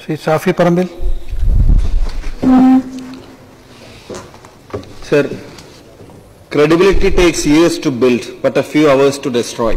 Shri Shafi Parambil Sir, credibility takes years to build, but a few hours to destroy.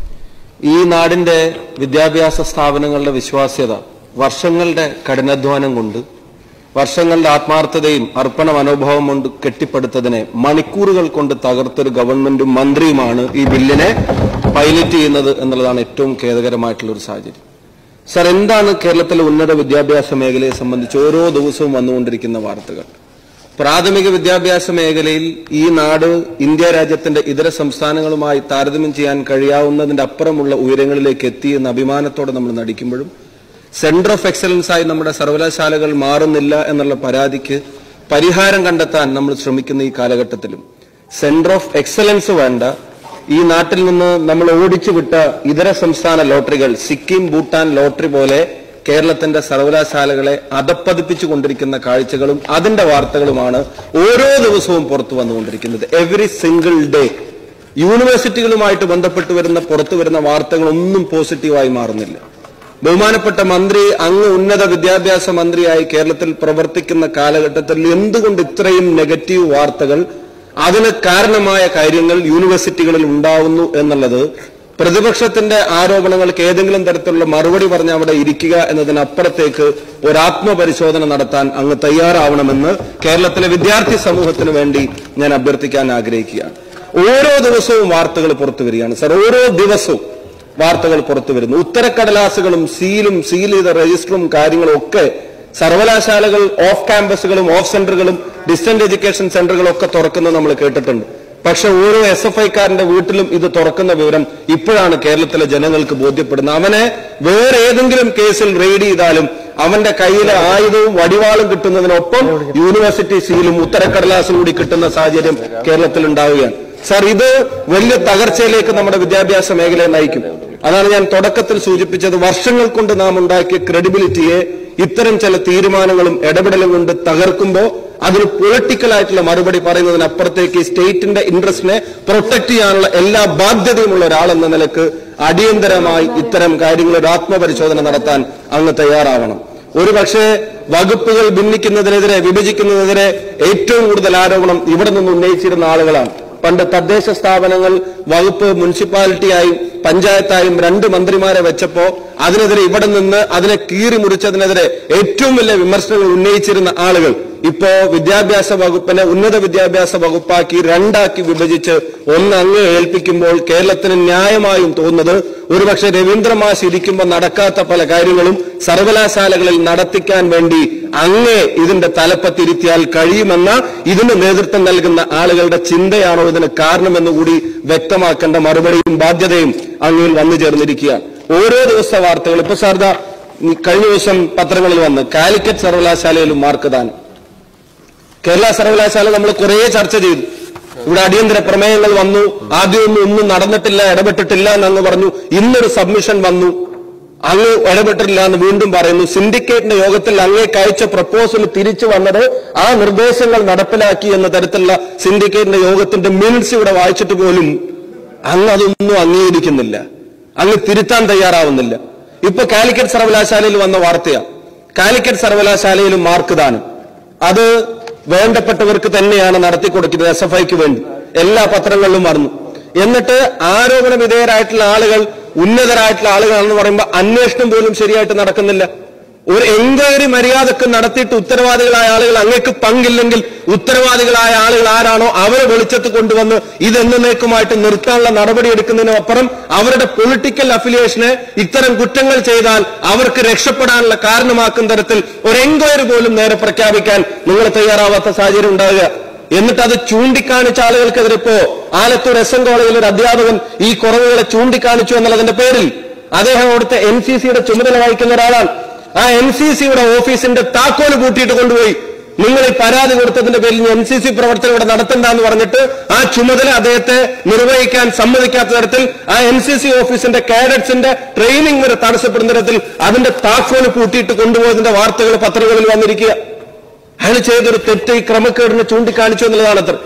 ഈ നാടിന്റെ വിദ്യാഭ്യാസ സ്ഥാപനങ്ങളുടെ വിശ്വാസ്യത വർഷങ്ങളുടെ കഠിനാധ്വാനം കൊണ്ട് വർഷങ്ങളുടെ ആത്മാർത്ഥതയും അർപ്പണ മനോഭാവം കൊണ്ട് കെട്ടിപ്പടുത്തതിനെ മണിക്കൂറുകൾ കൊണ്ട് തകർത്തൊരു ഗവൺമെന്റും മന്ത്രിയുമാണ് ഈ ബില്ലിനെ പൈലറ്റ് ചെയ്യുന്നത് എന്നുള്ളതാണ് ഏറ്റവും ഖേദകരമായിട്ടുള്ള ഒരു സാഹചര്യം സർ എന്താണ് കേരളത്തിലെ ഉന്നത വിദ്യാഭ്യാസ മേഖലയെ സംബന്ധിച്ച് ഓരോ ദിവസവും വന്നുകൊണ്ടിരിക്കുന്ന വാർത്തകൾ പ്രാഥമിക വിദ്യാഭ്യാസ മേഖലയിൽ ഈ നാട് ഇന്ത്യ രാജ്യത്തിന്റെ ഇതര സംസ്ഥാനങ്ങളുമായി താരതമ്യം ചെയ്യാൻ കഴിയാവുന്നതിന്റെ അപ്പുറമുള്ള ഉയരങ്ങളിലേക്ക് എത്തി എന്ന അഭിമാനത്തോടെ നമ്മൾ നടിക്കുമ്പോഴും സെന്റർ ഓഫ് എക്സലൻസ് ആയി നമ്മുടെ സർവകലാശാലകൾ മാറുന്നില്ല എന്നുള്ള പരാതിക്ക് പരിഹാരം കണ്ടെത്താൻ നമ്മൾ ശ്രമിക്കുന്ന ഈ കാലഘട്ടത്തിലും സെന്റർ ഓഫ് എക്സലൻസ് വേണ്ട ഈ നാട്ടിൽ നിന്ന് നമ്മൾ ഓടിച്ചു വിട്ട ഇതര സംസ്ഥാന ലോട്ടറികൾ സിക്കിം ഭൂട്ടാൻ ലോട്ടറി പോലെ കേരളത്തിന്റെ സർവകലാശാലകളെ അധപ്പതിപ്പിച്ചു കൊണ്ടിരിക്കുന്ന കാഴ്ചകളും അതിന്റെ വാർത്തകളുമാണ് ഓരോ ദിവസവും പുറത്തു വന്നുകൊണ്ടിരിക്കുന്നത് എവറി സിംഗിൾ ഡേ യൂണിവേഴ്സിറ്റികളുമായിട്ട് ബന്ധപ്പെട്ട് വരുന്ന പുറത്തു വരുന്ന വാർത്തകളൊന്നും പോസിറ്റീവായി മാറുന്നില്ല ബഹുമാനപ്പെട്ട മന്ത്രി അങ്ങ് ഉന്നത വിദ്യാഭ്യാസ മന്ത്രിയായി കേരളത്തിൽ പ്രവർത്തിക്കുന്ന കാലഘട്ടത്തിൽ എന്തുകൊണ്ട് ഇത്രയും നെഗറ്റീവ് വാർത്തകൾ അതിന് കാരണമായ കാര്യങ്ങൾ യൂണിവേഴ്സിറ്റികളിൽ ഉണ്ടാവുന്നു എന്നുള്ളത് പ്രതിപക്ഷത്തിന്റെ ആരോപണങ്ങൾക്ക് ഏതെങ്കിലും തരത്തിലുള്ള മറുപടി പറഞ്ഞ് അവിടെ ഇരിക്കുക എന്നതിനപ്പുറത്തേക്ക് ഒരു ആത്മപരിശോധന നടത്താൻ അങ്ങ് തയ്യാറാവണമെന്ന് കേരളത്തിലെ വിദ്യാർത്ഥി സമൂഹത്തിന് വേണ്ടി ഞാൻ അഭ്യർത്ഥിക്കാൻ ആഗ്രഹിക്കുകയാണ് ഓരോ ദിവസവും വാർത്തകൾ പുറത്തു വരികയാണ് സർ ഓരോ ദിവസവും വാർത്തകൾ പുറത്തു വരുന്നു ഉത്തരക്കടലാസുകളും സീലും സീൽ ചെയ്ത രജിസ്റ്ററും കാര്യങ്ങളും ഒക്കെ സർവകലാശാലകൾ ഓഫ് ക്യാമ്പസുകളും ഓഫ് സെന്ററുകളും ഡിസ്റ്റന്റ് എഡ്യൂക്കേഷൻ സെന്ററുകളും ഒക്കെ തുറക്കുന്നത് നമ്മൾ കേട്ടിട്ടുണ്ട് പക്ഷെ ഓരോ എസ് എഫ് ഐക്കാരന്റെ വീട്ടിലും ഇത് തുറക്കുന്ന വിവരം ഇപ്പോഴാണ് കേരളത്തിലെ ജനങ്ങൾക്ക് ബോധ്യപ്പെടുന്നത് അവനെ വേറെ ഏതെങ്കിലും കേസിൽ റെയ്ഡ് ചെയ്താലും അവന്റെ കയ്യിലെ ആയുധവും വടിവാളും കിട്ടുന്നതിനൊപ്പം യൂണിവേഴ്സിറ്റി സീലും ഉത്തരക്കടലാസും കൂടി കിട്ടുന്ന സാഹചര്യം കേരളത്തിൽ ഉണ്ടാവുകയാണ് സാർ ഇത് വലിയ തകർച്ചയിലേക്ക് നമ്മുടെ വിദ്യാഭ്യാസ മേഖലയെ നയിക്കും അതാണ് ഞാൻ തുടക്കത്തിൽ സൂചിപ്പിച്ചത് വർഷങ്ങൾ കൊണ്ട് നാം ഉണ്ടാക്കിയ ക്രെഡിബിലിറ്റിയെ ഇത്തരം ചില തീരുമാനങ്ങളും ഇടപെടലും കൊണ്ട് തകർക്കുമ്പോൾ അതിന് പൊളിറ്റിക്കൽ ആയിട്ടുള്ള മറുപടി പറയുന്നതിനപ്പുറത്തേക്ക് ഈ സ്റ്റേറ്റിന്റെ ഇൻട്രസ്റ്റിനെ പ്രൊട്ടക്ട് ചെയ്യാനുള്ള എല്ലാ ബാധ്യതയുമുള്ള ഒരാളെന്ന നിലക്ക് അടിയന്തരമായി ഇത്തരം കാര്യങ്ങൾ ഒരു ആത്മപരിശോധന നടത്താൻ അങ്ങ് തയ്യാറാവണം ഒരുപക്ഷെ വകുപ്പുകൾ ഭിന്നിക്കുന്നതിനെതിരെ വിഭജിക്കുന്നതിനെതിരെ ഏറ്റവും കൂടുതൽ ആരോപണം ഇവിടെ നിന്ന് ഉന്നയിച്ചിരുന്ന ആളുകളാണ് പണ്ട് തദ്ദേശ സ്ഥാപനങ്ങൾ വകുപ്പ് മുനിസിപ്പാലിറ്റിയായും പഞ്ചായത്തായും രണ്ട് മന്ത്രിമാരെ വെച്ചപ്പോ അതിനെതിരെ ഇവിടെ നിന്ന് അതിനെ കീറി മുറിച്ചതിനെതിരെ ഏറ്റവും വലിയ വിമർശനങ്ങൾ ഉന്നയിച്ചിരുന്ന ആളുകൾ ഇപ്പോ വിദ്യാഭ്യാസ വകുപ്പിനെ ഉന്നത വിദ്യാഭ്യാസ വകുപ്പാക്കി രണ്ടാക്കി വിഭജിച്ച് ഒന്ന് അങ്ങ് ഏൽപ്പിക്കുമ്പോൾ കേരളത്തിന് ന്യായമായും തോന്നുന്നത് ഒരുപക്ഷെ രവീന്ദ്രമാസ് ഇരിക്കുമ്പോൾ നടക്കാത്ത പല കാര്യങ്ങളും സർവകലാശാലകളിൽ നടത്തിക്കാൻ വേണ്ടി അങ്ങേ ഇതിന്റെ തലപ്പത്തിരുത്തിയാൽ കഴിയുമെന്ന ഇതിന് നേതൃത്വം നൽകുന്ന ആളുകളുടെ ചിന്തയാണോ ഇതിന് കാരണമെന്ന് കൂടി വ്യക്തമാക്കേണ്ട മറുപടിയും ബാധ്യതയും അങ്ങയിൽ വന്നു ചേർന്നിരിക്കുകയാണ് ഓരോ ദിവസത്തെ വാർത്തകൾ ഇപ്പൊ സാർദ കഴിഞ്ഞ ദിവസം പത്രങ്ങളിൽ വന്ന് കാലിക്കറ്റ് സർവകലാശാലയിലും മാർക്ക് ദാനം കേരള സർവകലാശാല നമ്മൾ കുറേ ചർച്ച ചെയ്തു ഇവിടെ അടിയന്തര പ്രമേയങ്ങൾ വന്നു ആദ്യമൊന്നും ഒന്നും നടന്നിട്ടില്ല ഇടപെട്ടിട്ടില്ല എന്നങ്ങ് പറഞ്ഞു ഇന്നൊരു സബ്മിഷൻ വന്നു അങ്ങ് ഇടപെട്ടിട്ടില്ല എന്ന് വീണ്ടും പറയുന്നു സിൻഡിക്കേറ്റിന്റെ യോഗത്തിൽ അങ്ങേക്ക് അയച്ച പ്രപ്പോസൽ തിരിച്ചു വന്നത് ആ നിർദ്ദേശങ്ങൾ നടപ്പിലാക്കി എന്ന തരത്തിലുള്ള സിൻഡിക്കേറ്റിന്റെ യോഗത്തിന്റെ മിനിറ്റ്സ് ഇവിടെ വായിച്ചിട്ട് പോലും അങ്ങ് അതൊന്നും അംഗീകരിക്കുന്നില്ല അങ്ങ് തിരുത്താൻ തയ്യാറാവുന്നില്ല ഇപ്പൊ കാലിക്കറ്റ് സർവകലാശാലയിൽ വന്ന വാർത്തയാ കാലിക്കറ്റ് സർവകലാശാലയിലും മാർക്ക് ദാനം അത് വേണ്ടപ്പെട്ടവർക്ക് തന്നെയാണ് നടത്തിക്കൊടുക്കുന്നത് എസ് എഫ് ഐക്ക് വേണ്ടി എല്ലാ പത്രങ്ങളിലും വന്നു എന്നിട്ട് ആരോപണ വിധേയരായിട്ടുള്ള ആളുകൾ ഉന്നതരായിട്ടുള്ള ആളുകളാണെന്ന് പറയുമ്പോൾ അന്വേഷണം പോലും ശരിയായിട്ട് നടക്കുന്നില്ല ഒരു എൻക്വയറി മര്യാദക്ക് നടത്തിയിട്ട് ഉത്തരവാദികളായ ആളുകൾ അങ്ങേക്ക് പങ്കില്ലെങ്കിൽ ഉത്തരവാദികളായ ആളുകൾ ആരാണോ അവരെ വെളിച്ചത്ത് കൊണ്ടുവന്ന് ഇതെന്നേക്കുമായിട്ട് നിർത്താനുള്ള നടപടി എടുക്കുന്നതിനപ്പുറം അവരുടെ പൊളിറ്റിക്കൽ അഫിലിയേഷനെ ഇത്തരം കുറ്റങ്ങൾ ചെയ്താൽ അവർക്ക് രക്ഷപ്പെടാനുള്ള കാരണമാക്കുന്ന തരത്തിൽ ഒരു എൻക്വയറി പോലും നേരെ പ്രഖ്യാപിക്കാൻ നിങ്ങൾ തയ്യാറാവാത്ത സാഹചര്യം ഉണ്ടാവുക എന്നിട്ട് അത് ചൂണ്ടിക്കാണിച്ച ആളുകൾക്കെതിരെ ഇപ്പോ ആലത്തൂർ എസ് എൻ കോളേജിൽ ഒരു അധ്യാപകൻ ഈ കുറവുകളെ ചൂണ്ടിക്കാണിച്ചു എന്നുള്ളതിന്റെ പേരിൽ അദ്ദേഹം അവിടുത്തെ എൻ സി സിയുടെ ചുമതല വഹിക്കുന്ന ഒരാളാണ് ആ എൻ സി സിയുടെ ഓഫീസിന്റെ താക്കോല് പൂട്ടിയിട്ട് കൊണ്ടുപോയി നിങ്ങൾ ഈ പരാതി കൊടുത്തതിന്റെ പേരിൽ എൻ സി സി പ്രവർത്തനം ഇവിടെ നടത്തണ്ടെന്ന് പറഞ്ഞിട്ട് ആ ചുമതല അദ്ദേഹത്തെ നിർവഹിക്കാൻ സമ്മതിക്കാത്ത തരത്തിൽ ആ എൻ സി സി ഓഫീസിന്റെ കാഡറ്റ്സിന്റെ ട്രെയിനിങ് വരെ തടസ്സപ്പെടുന്ന തരത്തിൽ അതിന്റെ താക്കോല് പൂട്ടിയിട്ട് കൊണ്ടുപോയതിന്റെ വാർത്തകൾ പത്രങ്ങളിൽ വന്നിരിക്കുക അയാൾ ചെയ്തൊരു തെറ്റ് ഈ ക്രമക്കേടിനെ ചൂണ്ടിക്കാണിച്ചു എന്നുള്ളതാണ് അത്ര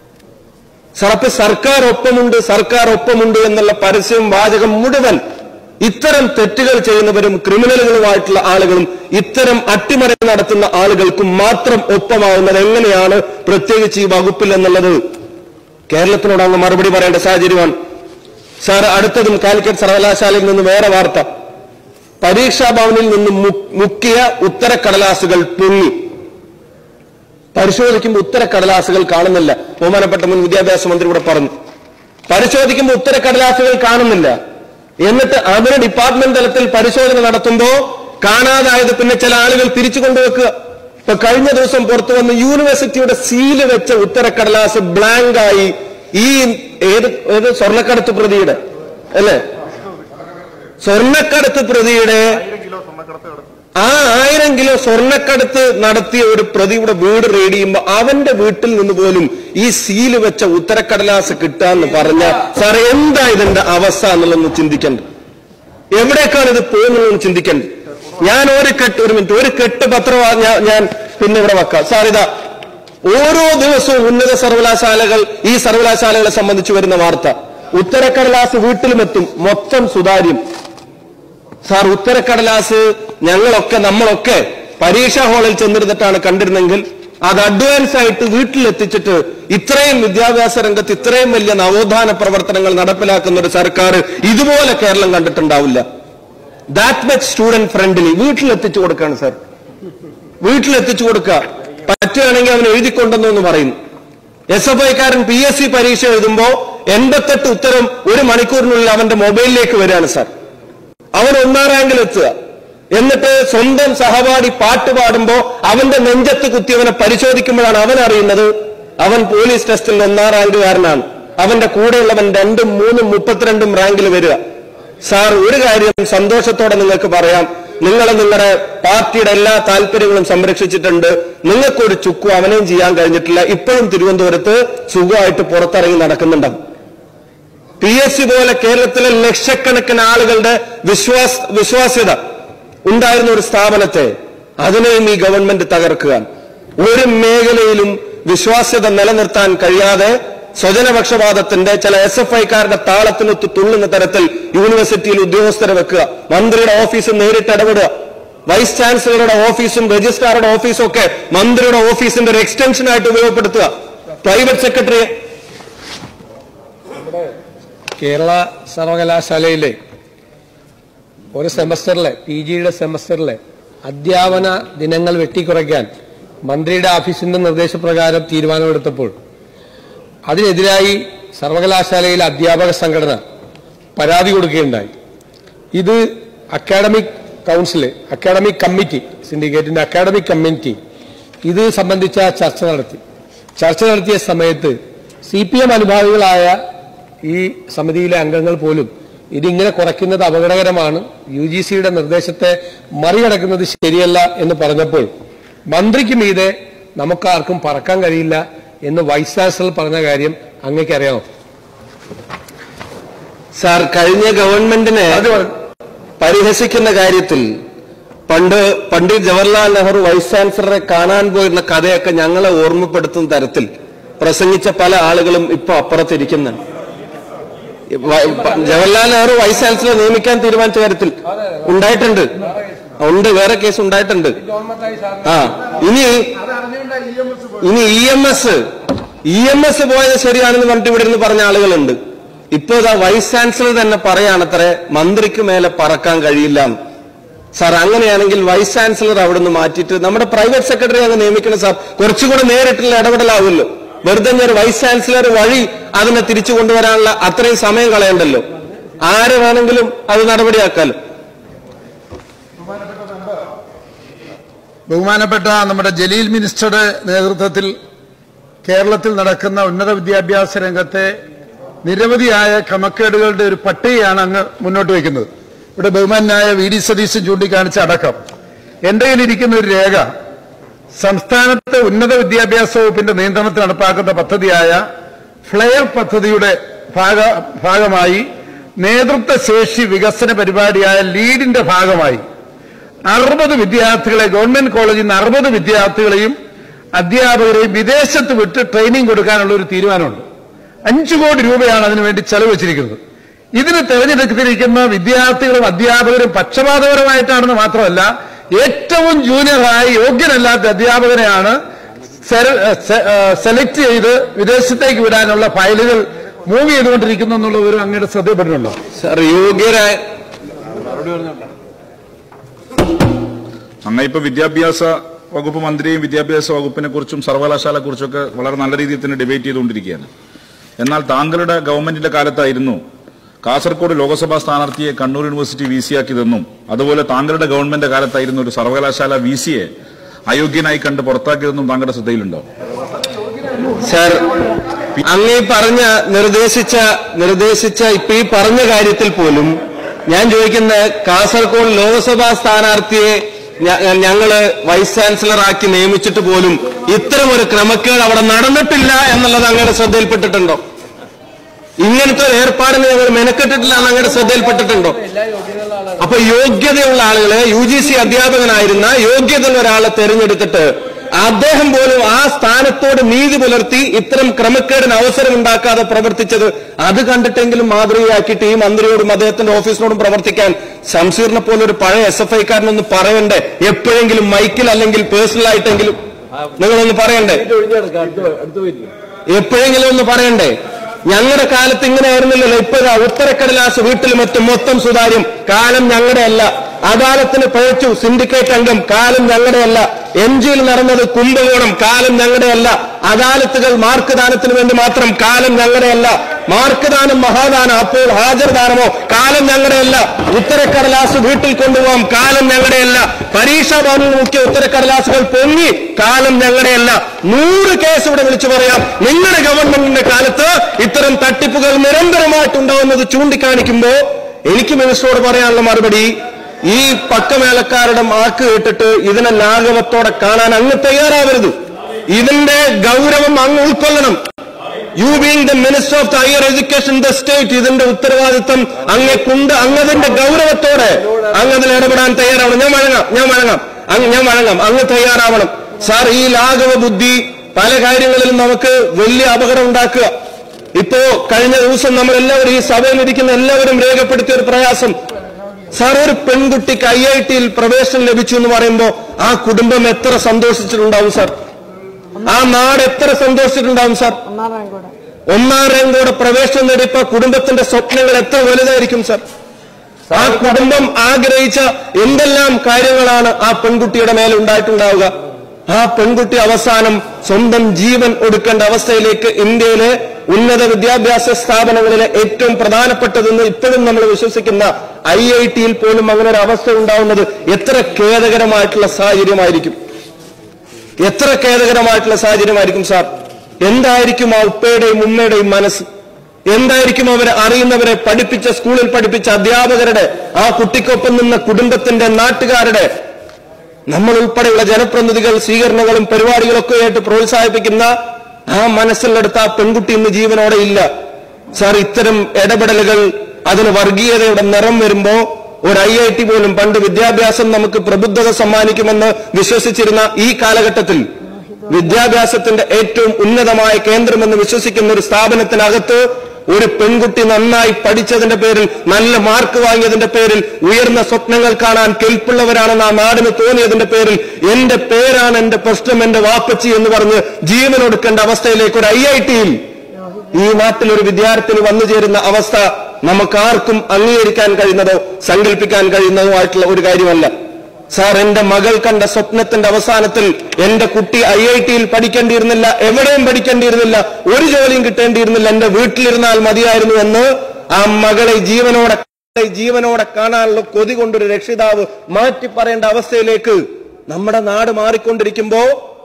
സാർ അപ്പൊ സർക്കാർ ഒപ്പമുണ്ട് സർക്കാർ ഒപ്പമുണ്ട് എന്നുള്ള പരസ്യം വാചകം മുഴുവൻ ഇത്തരം തെറ്റുകൾ ചെയ്യുന്നവരും ക്രിമിനലുകളുമായിട്ടുള്ള ആളുകളും ഇത്തരം അട്ടിമറി നടത്തുന്ന ആളുകൾക്കും മാത്രം ഒപ്പമാവുന്നത് എങ്ങനെയാണ് പ്രത്യേകിച്ച് ഈ വകുപ്പിൽ എന്നുള്ളത് കേരളത്തിനോട് അങ്ങ് മറുപടി പറയേണ്ട സാഹചര്യമാണ് സാർ അടുത്തതും കാലിക്കറ്റ് സർവകലാശാലയിൽ നിന്ന് വേറെ വാർത്ത പരീക്ഷാ ഭവനിൽ നിന്ന് മു- മുക്കിയ ഉത്തരക്കടലാസുകൾ പൊങ്ങി പരിശോധിക്കുമ്പോൾ ഉത്തരക്കടലാസുകൾ കാണുന്നില്ല ബഹുമാനപ്പെട്ട മുൻ വിദ്യാഭ്യാസ മന്ത്രി ഇവിടെ പറഞ്ഞു പരിശോധിക്കുമ്പോൾ ഉത്തരക്കടലാസുകൾ കാണുന്നില്ല എന്നിട്ട് അതിന് ഡിപ്പാർട്ട്മെന്റ് തലത്തിൽ പരിശോധന നടത്തുമ്പോ കാണാതായത് പിന്നെ ചില ആളുകൾ തിരിച്ചു കൊണ്ടുവെക്കുക ഇപ്പൊ കഴിഞ്ഞ ദിവസം പുറത്തു വന്ന യൂണിവേഴ്സിറ്റിയുടെ സീല് വെച്ച ഉത്തരക്കടലാസ് ബ്ലാങ്ക് ആയി ഈ ഏത് ഏത് സ്വർണ്ണക്കടത്ത് പ്രതിയുടെ അല്ലേ സ്വർണ്ണക്കടത്ത് പ്രതിയുടെ ആ ആയിരം കിലോ സ്വർണ്ണക്കടത്ത് നടത്തിയ ഒരു പ്രതിയുടെ വീട് റെയ്ഡ് ചെയ്യുമ്പോ അവന്റെ വീട്ടിൽ നിന്ന് പോലും ഈ സീല് വെച്ച ഉത്തരക്കടലാസ് കിട്ടാന്ന് പറഞ്ഞ സാർ എന്താ ഇതിന്റെ അവസ്ഥ എന്നുള്ളതൊന്ന് ചിന്തിക്കണ്ട എവിടേക്കാണ് ഇത് പോകുന്നതെന്ന് ചിന്തിക്കണ്ട ഞാൻ ഒരു കെട്ട് ഒരു മിനിറ്റ് ഒരു കെട്ട് പത്രം ഞാൻ ഞാൻ പിന്നെ ഇവിടെ വെക്കാം സാർ ഇതാ ഓരോ ദിവസവും ഉന്നത സർവകലാശാലകൾ ഈ സർവകലാശാലകളെ സംബന്ധിച്ച് വരുന്ന വാർത്ത ഉത്തരക്കടലാസ് വീട്ടിലുമെത്തും മൊത്തം സുതാര്യം സാർ ഉത്തരക്കടലാസ് ഞങ്ങളൊക്കെ നമ്മളൊക്കെ പരീക്ഷാ ഹാളിൽ ചെന്നിരുന്നിട്ടാണ് കണ്ടിരുന്നെങ്കിൽ അത് അഡ്വാൻസ് ആയിട്ട് വീട്ടിലെത്തിച്ചിട്ട് ഇത്രയും വിദ്യാഭ്യാസ രംഗത്ത് ഇത്രയും വലിയ നവോത്ഥാന പ്രവർത്തനങ്ങൾ നടപ്പിലാക്കുന്ന ഒരു സർക്കാർ ഇതുപോലെ കേരളം കണ്ടിട്ടുണ്ടാവില്ല ദാറ്റ് മച്ച് സ്റ്റുഡന്റ് ഫ്രണ്ട്ലി വീട്ടിലെത്തിച്ചു കൊടുക്കാണ് സാർ വീട്ടിലെത്തിച്ചു കൊടുക്കുക പറ്റുകയാണെങ്കിൽ അവൻ എഴുതിക്കൊണ്ടെന്നു എന്ന് പറയുന്നു എസ് എഫ് ഐക്കാരൻ പി എസ് സി പരീക്ഷ എഴുതുമ്പോ എൺപത്തെട്ട് ഉത്തരം ഒരു മണിക്കൂറിനുള്ളിൽ അവന്റെ മൊബൈലിലേക്ക് വരികയാണ് സാർ അവൻ ഒന്നാം റാങ്കിൽ എത്തുക എന്നിട്ട് സ്വന്തം സഹപാഠി പാട്ട് പാടുമ്പോ അവന്റെ നെഞ്ചത്ത് കുത്തിയവനെ പരിശോധിക്കുമ്പോഴാണ് അവൻ അറിയുന്നത് അവൻ പോലീസ് ടെസ്റ്റിൽ ഒന്നാം റാങ്കുകാരനാണ് അവന്റെ കൂടെയുള്ളവൻ രണ്ടും മൂന്നും മുപ്പത്തിരണ്ടും റാങ്കിൽ വരിക സാർ ഒരു കാര്യം സന്തോഷത്തോടെ നിങ്ങൾക്ക് പറയാം നിങ്ങൾ നിങ്ങളുടെ പാർട്ടിയുടെ എല്ലാ താല്പര്യങ്ങളും സംരക്ഷിച്ചിട്ടുണ്ട് നിങ്ങൾക്കൊരു ചുക്കു അവനെയും ചെയ്യാൻ കഴിഞ്ഞിട്ടില്ല ഇപ്പോഴും തിരുവനന്തപുരത്ത് സുഖമായിട്ട് പുറത്തിറങ്ങി നടക്കുന്നുണ്ടാവും പി എസ് സി പോലെ കേരളത്തിലെ ലക്ഷക്കണക്കിന് ആളുകളുടെ വിശ്വാസ വിശ്വാസ്യത ഉണ്ടായിരുന്ന ഒരു സ്ഥാപനത്തെ അതിനെയും ഈ ഗവൺമെന്റ് തകർക്കുക ഒരു മേഖലയിലും വിശ്വാസ്യത നിലനിർത്താൻ കഴിയാതെ സ്വജനപക്ഷപാതത്തിന്റെ ചില എസ് എഫ് ഐക്കാരുടെ താളത്തിനൊത്ത് തുള്ളുന്ന തരത്തിൽ യൂണിവേഴ്സിറ്റിയിൽ ഉദ്യോഗസ്ഥരെ വെക്കുക മന്ത്രിയുടെ ഓഫീസ് നേരിട്ട് ഇടപെടുക വൈസ് ചാൻസലറുടെ ഓഫീസും രജിസ്ട്രാറുടെ ഓഫീസും ഒക്കെ മന്ത്രിയുടെ ഓഫീസിന്റെ ഒരു എക്സ്റ്റൻഷൻ ആയിട്ട് ഉപയോഗപ്പെടുത്തുക പ്രൈവറ്റ് സെക്രട്ടറിയെ കേരള സർവകലാശാലയിലെ ഒരു സെമസ്റ്ററിലെ പി ജിയുടെ സെമസ്റ്ററിലെ അധ്യാപന ദിനങ്ങൾ വെട്ടിക്കുറയ്ക്കാൻ മന്ത്രിയുടെ ഓഫീസിന്റെ നിർദ്ദേശപ്രകാരം തീരുമാനമെടുത്തപ്പോൾ അതിനെതിരായി സർവകലാശാലയിലെ അധ്യാപക സംഘടന പരാതി കൊടുക്കുകയുണ്ടായി ഇത് അക്കാഡമിക് കൗൺസില് അക്കാഡമിക് കമ്മിറ്റി സിൻഡിക്കേറ്റിന്റെ അക്കാഡമിക് കമ്മിറ്റി ഇത് സംബന്ധിച്ച ചർച്ച നടത്തി ചർച്ച നടത്തിയ സമയത്ത് സി പി എം അനുഭാവികളായ ഈ സമിതിയിലെ അംഗങ്ങൾ പോലും ഇതിങ്ങനെ കുറയ്ക്കുന്നത് അപകടകരമാണ് യു ജി സിയുടെ നിർദ്ദേശത്തെ മറികടക്കുന്നത് ശരിയല്ല എന്ന് പറഞ്ഞപ്പോൾ മന്ത്രിക്ക് മീതെ നമുക്കാർക്കും പറക്കാൻ കഴിയില്ല എന്ന് വൈസ് ചാൻസലർ പറഞ്ഞ കാര്യം അങ്ങേക്കറിയാമോ സാർ കഴിഞ്ഞ ഗവൺമെന്റിനെ അത് പറ- പരിഹസിക്കുന്ന കാര്യത്തിൽ പണ്ട് പണ്ഡിറ്റ് ജവഹർലാൽ നെഹ്റു വൈസ് ചാൻസലറെ കാണാൻ പോയിരുന്ന കഥയൊക്കെ ഞങ്ങളെ ഓർമ്മപ്പെടുത്തുന്ന തരത്തിൽ പ്രസംഗിച്ച പല ആളുകളും ഇപ്പൊ അപ്പുറത്തിരിക്കുന്നുണ്ട് വ- പ- ജവഹർലാൽ നെഹ്റു വൈസ് ചാൻസലറെ നിയമിക്കാൻ തീരുമാനിച്ച കാര്യത്തിൽ ഉണ്ടായിട്ടുണ്ട് ഉണ്ട് വേറെ കേസ് ഉണ്ടായിട്ടുണ്ട് ആ ഇനി ഇനി E M S E M S പോയത് ശരിയാണെന്ന് പറഞ്ഞിട്ട് ഇവിടെ ഇരുന്ന് പറഞ്ഞ ആളുകളുണ്ട് ഇപ്പൊ ഇതാ വൈസ് ചാൻസലർ തന്നെ പറയാണത്രേ മന്ത്രിക്ക് മേലെ പറക്കാൻ കഴിയില്ല എന്ന്. സാർ അങ്ങനെയാണെങ്കിൽ വൈസ് ചാൻസലർ അവിടെ നിന്ന് മാറ്റിയിട്ട് നമ്മുടെ പ്രൈവറ്റ് സെക്രട്ടറി അങ്ങ് നിയമിക്കണം സാർ കുറച്ചുകൂടെ നേരിട്ടുള്ള ഇടപെടലാവുമല്ലോ വെറുതെ ഞാൻ ഒരു വൈസ് ചാൻസലർ വഴി അതിനെ തിരിച്ചു കൊണ്ടുവരാനുള്ള അത്രയും സമയം കളയണ്ടല്ലോ ആര് വേണമെങ്കിലും അത് നടപടിയാക്കാലോ ബഹുമാനപ്പെട്ട നമ്മുടെ ജലീൽ മിനിസ്റ്ററുടെ നേതൃത്വത്തിൽ കേരളത്തിൽ നടക്കുന്ന ഉന്നത വിദ്യാഭ്യാസ രംഗത്തെ നിരവധിയായ ക്രമക്കേടുകളുടെ ഒരു പട്ടികയാണ് അങ്ങ് മുന്നോട്ട് വയ്ക്കുന്നത് ഇവിടെ ബഹുമാനായ വി ഡി സതീശൻ ചൂണ്ടിക്കാണിച്ച അടക്കം എന്റെ കയ്യിലിരിക്കുന്ന ഒരു രേഖ സംസ്ഥാനത്തെ ഉന്നത വിദ്യാഭ്യാസ വകുപ്പിന്റെ നിയന്ത്രണത്തിൽ നടപ്പാക്കുന്ന പദ്ധതിയായ ഫ്ലെയർ പദ്ധതിയുടെ ഭാഗ ഭാഗമായി നേതൃത്വ ശേഷി വികസന പരിപാടിയായ ലീഡിന്റെ ഭാഗമായി അറുപത് വിദ്യാർത്ഥികളെ ഗവൺമെന്റ് കോളേജിൽ നിന്ന് അറുപത് വിദ്യാർത്ഥികളെയും അധ്യാപകരെയും വിദേശത്ത് വിട്ട് ട്രെയിനിങ് കൊടുക്കാനുള്ള ഒരു തീരുമാനമുണ്ട് അഞ്ചു കോടി രൂപയാണ് അതിനുവേണ്ടി ചെലവ് വെച്ചിരിക്കുന്നത് ഇതിന് തെരഞ്ഞെടുത്തിരിക്കുന്ന വിദ്യാർത്ഥികളും അധ്യാപകരും പക്ഷപാതപരമായിട്ടാണെന്ന് മാത്രമല്ല ഏറ്റവും ജൂനിയറായി യോഗ്യനല്ലാത്ത അധ്യാപകനെയാണ് സെല- സെ- ഏ, സെലക്ട് ചെയ്ത് വിദേശത്തേക്ക് വിടാനുള്ള ഫയലുകൾ മൂവ് ചെയ്തുകൊണ്ടിരിക്കുന്നു എന്നുള്ള ഒരു അങ്ങയുടെ ശ്രദ്ധപ്പെട്ടിട്ടുണ്ടോ സാർ യോഗ്യരായ അങ്ങ ഇപ്പൊ വിദ്യാഭ്യാസ വകുപ്പ് മന്ത്രിയും വിദ്യാഭ്യാസ വകുപ്പിനെ കുറിച്ചും സർവകലാശാല കുറിച്ചൊക്കെ വളരെ നല്ല രീതിയിൽ തന്നെ ഡിബേറ്റ് ചെയ്തുകൊണ്ടിരിക്കുകയാണ് എന്നാൽ താങ്കളുടെ ഗവൺമെന്റിന്റെ കാലത്തായിരുന്നു കാസർഗോഡ് ലോക്സഭാ സ്ഥാനാർത്ഥിയെ കണ്ണൂർ യൂണിവേഴ്സിറ്റി വി സിയാക്കിയതെന്നും അതുപോലെ താങ്കളുടെ ഗവൺമെന്റ് കാലത്തായിരുന്നു ഒരു സർവകലാശാല വി സിയെ അയോഗ്യനായി കണ്ട് പുറത്താക്കിയതെന്നും താങ്കളുടെ ശ്രദ്ധയിലുണ്ടോ സാർ അങ്ങീ പറഞ്ഞ നിർദ്ദേശിച്ച നിർദ്ദേശിച്ച ഇപ്പൊ ഈ പറഞ്ഞ കാര്യത്തിൽ പോലും ഞാൻ ചോദിക്കുന്ന കാസർഗോഡ് ലോക്സഭാ സ്ഥാനാർത്ഥിയെ ഞ- ഞങ്ങള് വൈസ് ചാൻസലർ ആക്കി നിയമിച്ചിട്ട് പോലും ഇത്തരം ഒരു ക്രമക്കേട് അവിടെ നടന്നിട്ടില്ല എന്നുള്ളത് അങ്ങയുടെ ശ്രദ്ധയിൽപ്പെട്ടിട്ടുണ്ടോ ഇങ്ങനത്തെ ഒരു ഏർപ്പാടിന് ഞങ്ങൾ മെനക്കെട്ടിട്ടില്ല എന്ന് അങ്ങയുടെ ശ്രദ്ധയിൽപ്പെട്ടിട്ടുണ്ടോ അപ്പൊ യോഗ്യതയുള്ള ആളുകളെ യു ജി സി അധ്യാപകനായിരുന്ന യോഗ്യതയുള്ള ഒരാളെ തെരഞ്ഞെടുത്തിട്ട് അദ്ദേഹം പോലും ആ സ്ഥാനത്തോട് നീതി പുലർത്തി ഇത്തരം ക്രമക്കേടിന് അവസരം ഉണ്ടാക്കാതെ പ്രവർത്തിച്ചത് അത് കണ്ടിട്ടെങ്കിലും മാതൃകയാക്കിയിട്ട് ഈ മന്ത്രിയോടും അദ്ദേഹത്തിന്റെ ഓഫീസിനോടും പ്രവർത്തിക്കാൻ ശംസീറിനെ പോലെ ഒരു പഴയ എസ് എഫ് ഐക്കാരനൊന്ന് പറയണ്ടേ എപ്പോഴെങ്കിലും മൈക്കിൽ അല്ലെങ്കിൽ പേഴ്സണൽ ആയിട്ടെങ്കിലും നിങ്ങളൊന്ന് പറയണ്ടേ എപ്പോഴെങ്കിലും ഒന്ന് പറയണ്ടേ ഞങ്ങളുടെ കാലത്ത് ഇങ്ങനെ ആയിരുന്നില്ലല്ലോ ഇപ്പോഴാ ഉത്തരക്കടലാസ് വീട്ടിലും മറ്റും മൊത്തം സുതാര്യം കാലം ഞങ്ങളുടെ അല്ല അദാലത്തിന് പഴച്ചു സിൻഡിക്കേറ്റ് അംഗം കാലം ഞങ്ങളുടെ അല്ല എം ജിയിൽ നടന്നത് കുംഭകോണം കാലം ഞങ്ങളുടെ അല്ല അദാലത്തുകൾ മാർക്ക് ദാനത്തിന് വേണ്ടി മാത്രം കാലം ഞങ്ങളുടെ അല്ല മാർക്ക് ദാനം മഹാദാനം അപ്പോൾ ഹാജർ ദാനമോ കാലം ഞങ്ങളുടെ അല്ല ഉത്തരക്കടലാസ് വീട്ടിൽ കൊണ്ടുപോകാം കാലം ഞങ്ങളുടെ അല്ല പരീക്ഷാ ഭവനിൽ മുഖ്യ ഉത്തരക്കടലാസുകൾ പൊങ്ങി കാലം ഞങ്ങളുടെ അല്ല നൂറ് കേസ് ഇവിടെ വിളിച്ചു പറയാം നിങ്ങളുടെ ഗവൺമെന്റിന്റെ കാലത്ത് ഇത്തരം തട്ടിപ്പുകൾ നിരന്തരമായിട്ടുണ്ടാവുന്നത് ചൂണ്ടിക്കാണിക്കുമ്പോ എനിക്ക് മിനിസ്റ്ററോട് പറയാനുള്ള മറുപടി ഈ പക്കമേലക്കാരുടെ മാക്ക് കേട്ടിട്ട് ഇതിനെ ലാഘവത്തോടെ കാണാൻ അങ്ങ് തയ്യാറാവരുത് ഇതിന്റെ ഗൗരവം അങ്ങ് ഉൾക്കൊള്ളണം you being the minister of the higher education the state ഇതിന്റെ ഉത്തരവാദിത്വം അങ്ങെ കൊണ്ട് അങ്ങതിന്റെ ഗൗരവത്തോടെ അങ്ങതിൽ ഇടപെടാൻ തയ്യാറാവണം ഞാൻ വഴങ്ങാം ഞാൻ വഴങ്ങാം അങ്ങ് ഞാൻ വഴങ്ങാം അങ്ങ് തയ്യാറാവണം സാർ ഈ ലാഘവ ബുദ്ധി പല കാര്യങ്ങളിലും നമുക്ക് വലിയ അപകടം ഉണ്ടാക്കുക ഇപ്പോ കഴിഞ്ഞ ദിവസം നമ്മൾ എല്ലാവരും ഈ സഭയിൽ ഇരിക്കുന്ന എല്ലാവരും രേഖപ്പെടുത്തിയ ഒരു പ്രയാസം സാർ ഒരു പെൺകുട്ടിക്ക് ഐ ഐ ടിയിൽ പ്രവേശനം ലഭിച്ചു എന്ന് പറയുമ്പോ ആ കുടുംബം എത്ര സന്തോഷിച്ചിട്ടുണ്ടാവും സാർ ആ നാട് എത്ര സന്തോഷിച്ചിട്ടുണ്ടാവും സാർ ഒന്നാം റാങ്ക് കൂടെ ഒന്നാം റാങ്കോടെ പ്രവേശനം നേടിയപ്പോ കുടുംബത്തിന്റെ സ്വപ്നങ്ങൾ എത്ര വലുതായിരിക്കും സാർ ആ കുടുംബം ആഗ്രഹിച്ച എന്തെല്ലാം കാര്യങ്ങളാണ് ആ പെൺകുട്ടിയുടെ മേലെ ഉണ്ടായിട്ടുണ്ടാവുക ആ പെൺകുട്ടി അവസാനം സ്വന്തം ജീവൻ ഒടുക്കേണ്ട അവസ്ഥയിലേക്ക് ഇന്ത്യയിലെ ഉന്നത വിദ്യാഭ്യാസ സ്ഥാപനങ്ങളിലെ ഏറ്റവും പ്രധാനപ്പെട്ടതെന്ന് ഇപ്പോഴും നമ്മൾ വിശ്വസിക്കുന്ന ഐ ഐ ടിയിൽ പോലും അങ്ങനെ ഒരു അവസ്ഥ ഉണ്ടാവുന്നത് എത്ര ഖേദകരമായിട്ടുള്ള സാഹചര്യമായിരിക്കും എത്ര ഖേദകരമായിട്ടുള്ള സാഹചര്യമായിരിക്കും സാർ എന്തായിരിക്കും ആ ഉപ്പയുടെയും ഉമ്മയുടെയും മനസ്സ് എന്തായിരിക്കും അവരെ അറിയുന്നവരെ പഠിപ്പിച്ച സ്കൂളിൽ പഠിപ്പിച്ച അധ്യാപകരുടെ ആ കുട്ടിക്കൊപ്പം നിന്ന കുടുംബത്തിന്റെ നാട്ടുകാരുടെ നമ്മൾ ഉൾപ്പെടെയുള്ള ജനപ്രതിനിധികൾ സ്വീകരണങ്ങളും പരിപാടികളൊക്കെ ആയിട്ട് പ്രോത്സാഹിപ്പിക്കുന്ന ആ മനസ്സിലെടുത്ത ആ പെൺകുട്ടി ഇന്ന് ജീവനോടെ ഇല്ല സാർ ഇത്തരം ഇടപെടലുകൾ അതിന് വർഗീയതയുടെ നിറം വരുമ്പോ ഒരു ഐ ഐ ടി പോലും പണ്ട് വിദ്യാഭ്യാസം നമുക്ക് പ്രബുദ്ധത സമ്മാനിക്കുമെന്ന് വിശ്വസിച്ചിരുന്ന ഈ കാലഘട്ടത്തിൽ വിദ്യാഭ്യാസത്തിന്റെ ഏറ്റവും ഉന്നതമായ കേന്ദ്രമെന്ന് വിശ്വസിക്കുന്ന ഒരു സ്ഥാപനത്തിനകത്ത് ഒരു പെൺകുട്ടി നന്നായി പഠിച്ചതിന്റെ പേരിൽ നല്ല മാർക്ക് വാങ്ങിയതിന്റെ പേരിൽ ഉയർന്ന സ്വപ്നങ്ങൾ കാണാൻ കെൽപ്പുള്ളവരാണെന്ന് ആ നാടിന് തോന്നിയതിന്റെ പേരിൽ എന്റെ പേരാണ് എന്റെ പ്രശ്നം എന്റെ വാപ്പച്ചി എന്ന് പറഞ്ഞ് ജീവനൊടുക്കേണ്ട അവസ്ഥയിലേക്ക് ഒരു ഐ ഐ ടിയിൽ ഈ നാട്ടിൽ ഒരു വിദ്യാർത്ഥിനി വന്നു ചേരുന്ന അവസ്ഥ നമുക്കാർക്കും അംഗീകരിക്കാൻ കഴിയുന്നതോ സങ്കല്പിക്കാൻ കഴിയുന്നതോ ആയിട്ടുള്ള ഒരു കാര്യമല്ല സാർ എന്റെ മകൾ കണ്ട സ്വപ്നത്തിന്റെ അവസാനത്തിൽ എന്റെ കുട്ടി ഐ ഐ ടിയിൽ പഠിക്കേണ്ടിയിരുന്നില്ല എവിടെയും പഠിക്കേണ്ടിയിരുന്നില്ല ഒരു ജോലിയും കിട്ടേണ്ടിയിരുന്നില്ല എന്റെ വീട്ടിലിരുന്നാൽ മതിയായിരുന്നു എന്ന് ആ മകളെ ജീവനോടെ ജീവനോടെ കാണാനുള്ള കൊതി കൊണ്ടൊരു രക്ഷിതാവ് മാറ്റി പറയേണ്ട അവസ്ഥയിലേക്ക് നമ്മുടെ നാട് മാറിക്കൊണ്ടിരിക്കുമ്പോ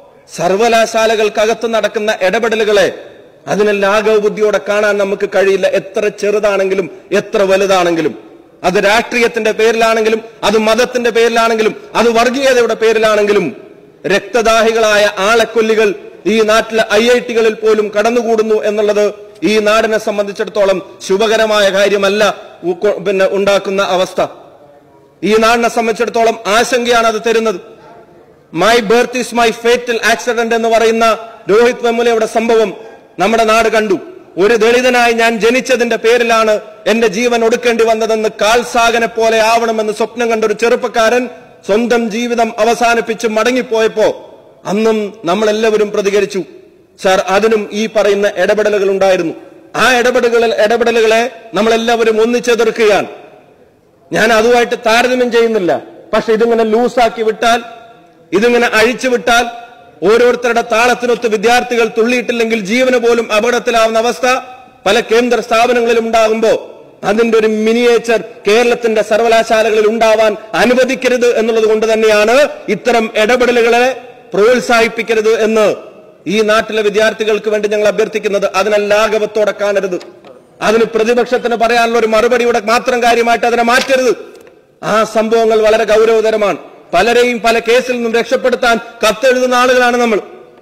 സർവകലാശാലകൾക്കകത്ത് നടക്കുന്ന ഇടപെടലുകളെ അതിനെ ലാഘവ ബുദ്ധിയോടെ കാണാൻ നമുക്ക് കഴിയില്ല എത്ര ചെറുതാണെങ്കിലും എത്ര വലുതാണെങ്കിലും അത് രാഷ്ട്രീയത്തിന്റെ പേരിലാണെങ്കിലും അത് മതത്തിന്റെ പേരിലാണെങ്കിലും അത് വർഗീയതയുടെ പേരിലാണെങ്കിലും രക്തദാഹികളായ ആളെക്കൊല്ലികൾ ഈ നാട്ടിലെ ഐ ഐ ടികളിൽ പോലും കടന്നുകൂടുന്നു എന്നുള്ളത് ഈ നാടിനെ സംബന്ധിച്ചിടത്തോളം ശുഭകരമായ കാര്യമല്ല ഉക്കൊ- പിന്നെ ഉണ്ടാക്കുന്ന അവസ്ഥ ഈ നാടിനെ സംബന്ധിച്ചിടത്തോളം ആശങ്കയാണ് അത് തരുന്നത് my birth is my fatal accident എന്ന് പറയുന്ന രോഹിത് വെമുലയുടെ സംഭവം നമ്മുടെ നാട് കണ്ടു ഒരു ദളിതനായി ഞാൻ ജനിച്ചതിന്റെ പേരിലാണ് എന്റെ ജീവൻ ഒടുക്കേണ്ടി വന്നതെന്ന് കാൽസാഗനെ പോലെ ആവണമെന്ന് സ്വപ്നം കണ്ട ഒരു ചെറുപ്പക്കാരൻ സ്വന്തം ജീവിതം അവസാനിപ്പിച്ച് മടങ്ങിപ്പോയപ്പോ അന്നും നമ്മളെല്ലാവരും പ്രതികരിച്ചു സാർ അതിനും ഈ പറയുന്ന ഇടപെടലുകൾ ഉണ്ടായിരുന്നു ആ ഇടപെടലുകൾ ഇടപെടലുകളെ നമ്മളെല്ലാവരും ഒന്നിച്ചെതിർക്കുകയാണ് ഞാൻ അതുമായിട്ട് താരതമ്യം ചെയ്യുന്നില്ല പക്ഷെ ഇതിങ്ങനെ ലൂസാക്കി വിട്ടാൽ ഇതിങ്ങനെ അഴിച്ചു വിട്ടാൽ ഓരോരുത്തരുടെ താളത്തിനൊത്ത് വിദ്യാർത്ഥികൾ തുള്ളിയിട്ടില്ലെങ്കിൽ ജീവന് പോലും അപകടത്തിലാവുന്ന അവസ്ഥ പല കേന്ദ്ര സ്ഥാപനങ്ങളിലും ഉണ്ടാകുമ്പോ അതിന്റെ ഒരു മിനിയേച്ചർ കേരളത്തിന്റെ സർവകലാശാലകളിൽ ഉണ്ടാവാൻ അനുവദിക്കരുത് എന്നുള്ളത് കൊണ്ട് തന്നെയാണ് ഇത്തരം ഇടപെടലുകളെ പ്രോത്സാഹിപ്പിക്കരുത് എന്ന് ഈ നാട്ടിലെ വിദ്യാർത്ഥികൾക്ക് വേണ്ടി ഞങ്ങൾ അഭ്യർത്ഥിക്കുന്നത് അതിനെ ലാഘവത്തോടെ കാണരുത് അതിന് പ്രതിപക്ഷത്തിന് പറയാനുള്ള ഒരു മറുപടിയുടെ മാത്രം കാര്യമായിട്ട് അതിനെ മാറ്റരുത് ആ സംഭവങ്ങൾ വളരെ ഗൗരവതരമാണ് പലരെയും പല കേസിൽ നിന്നും രക്ഷപ്പെടുത്താൻ കത്തെഴുതുന്ന ആളുകളാണ് നമ്മൾ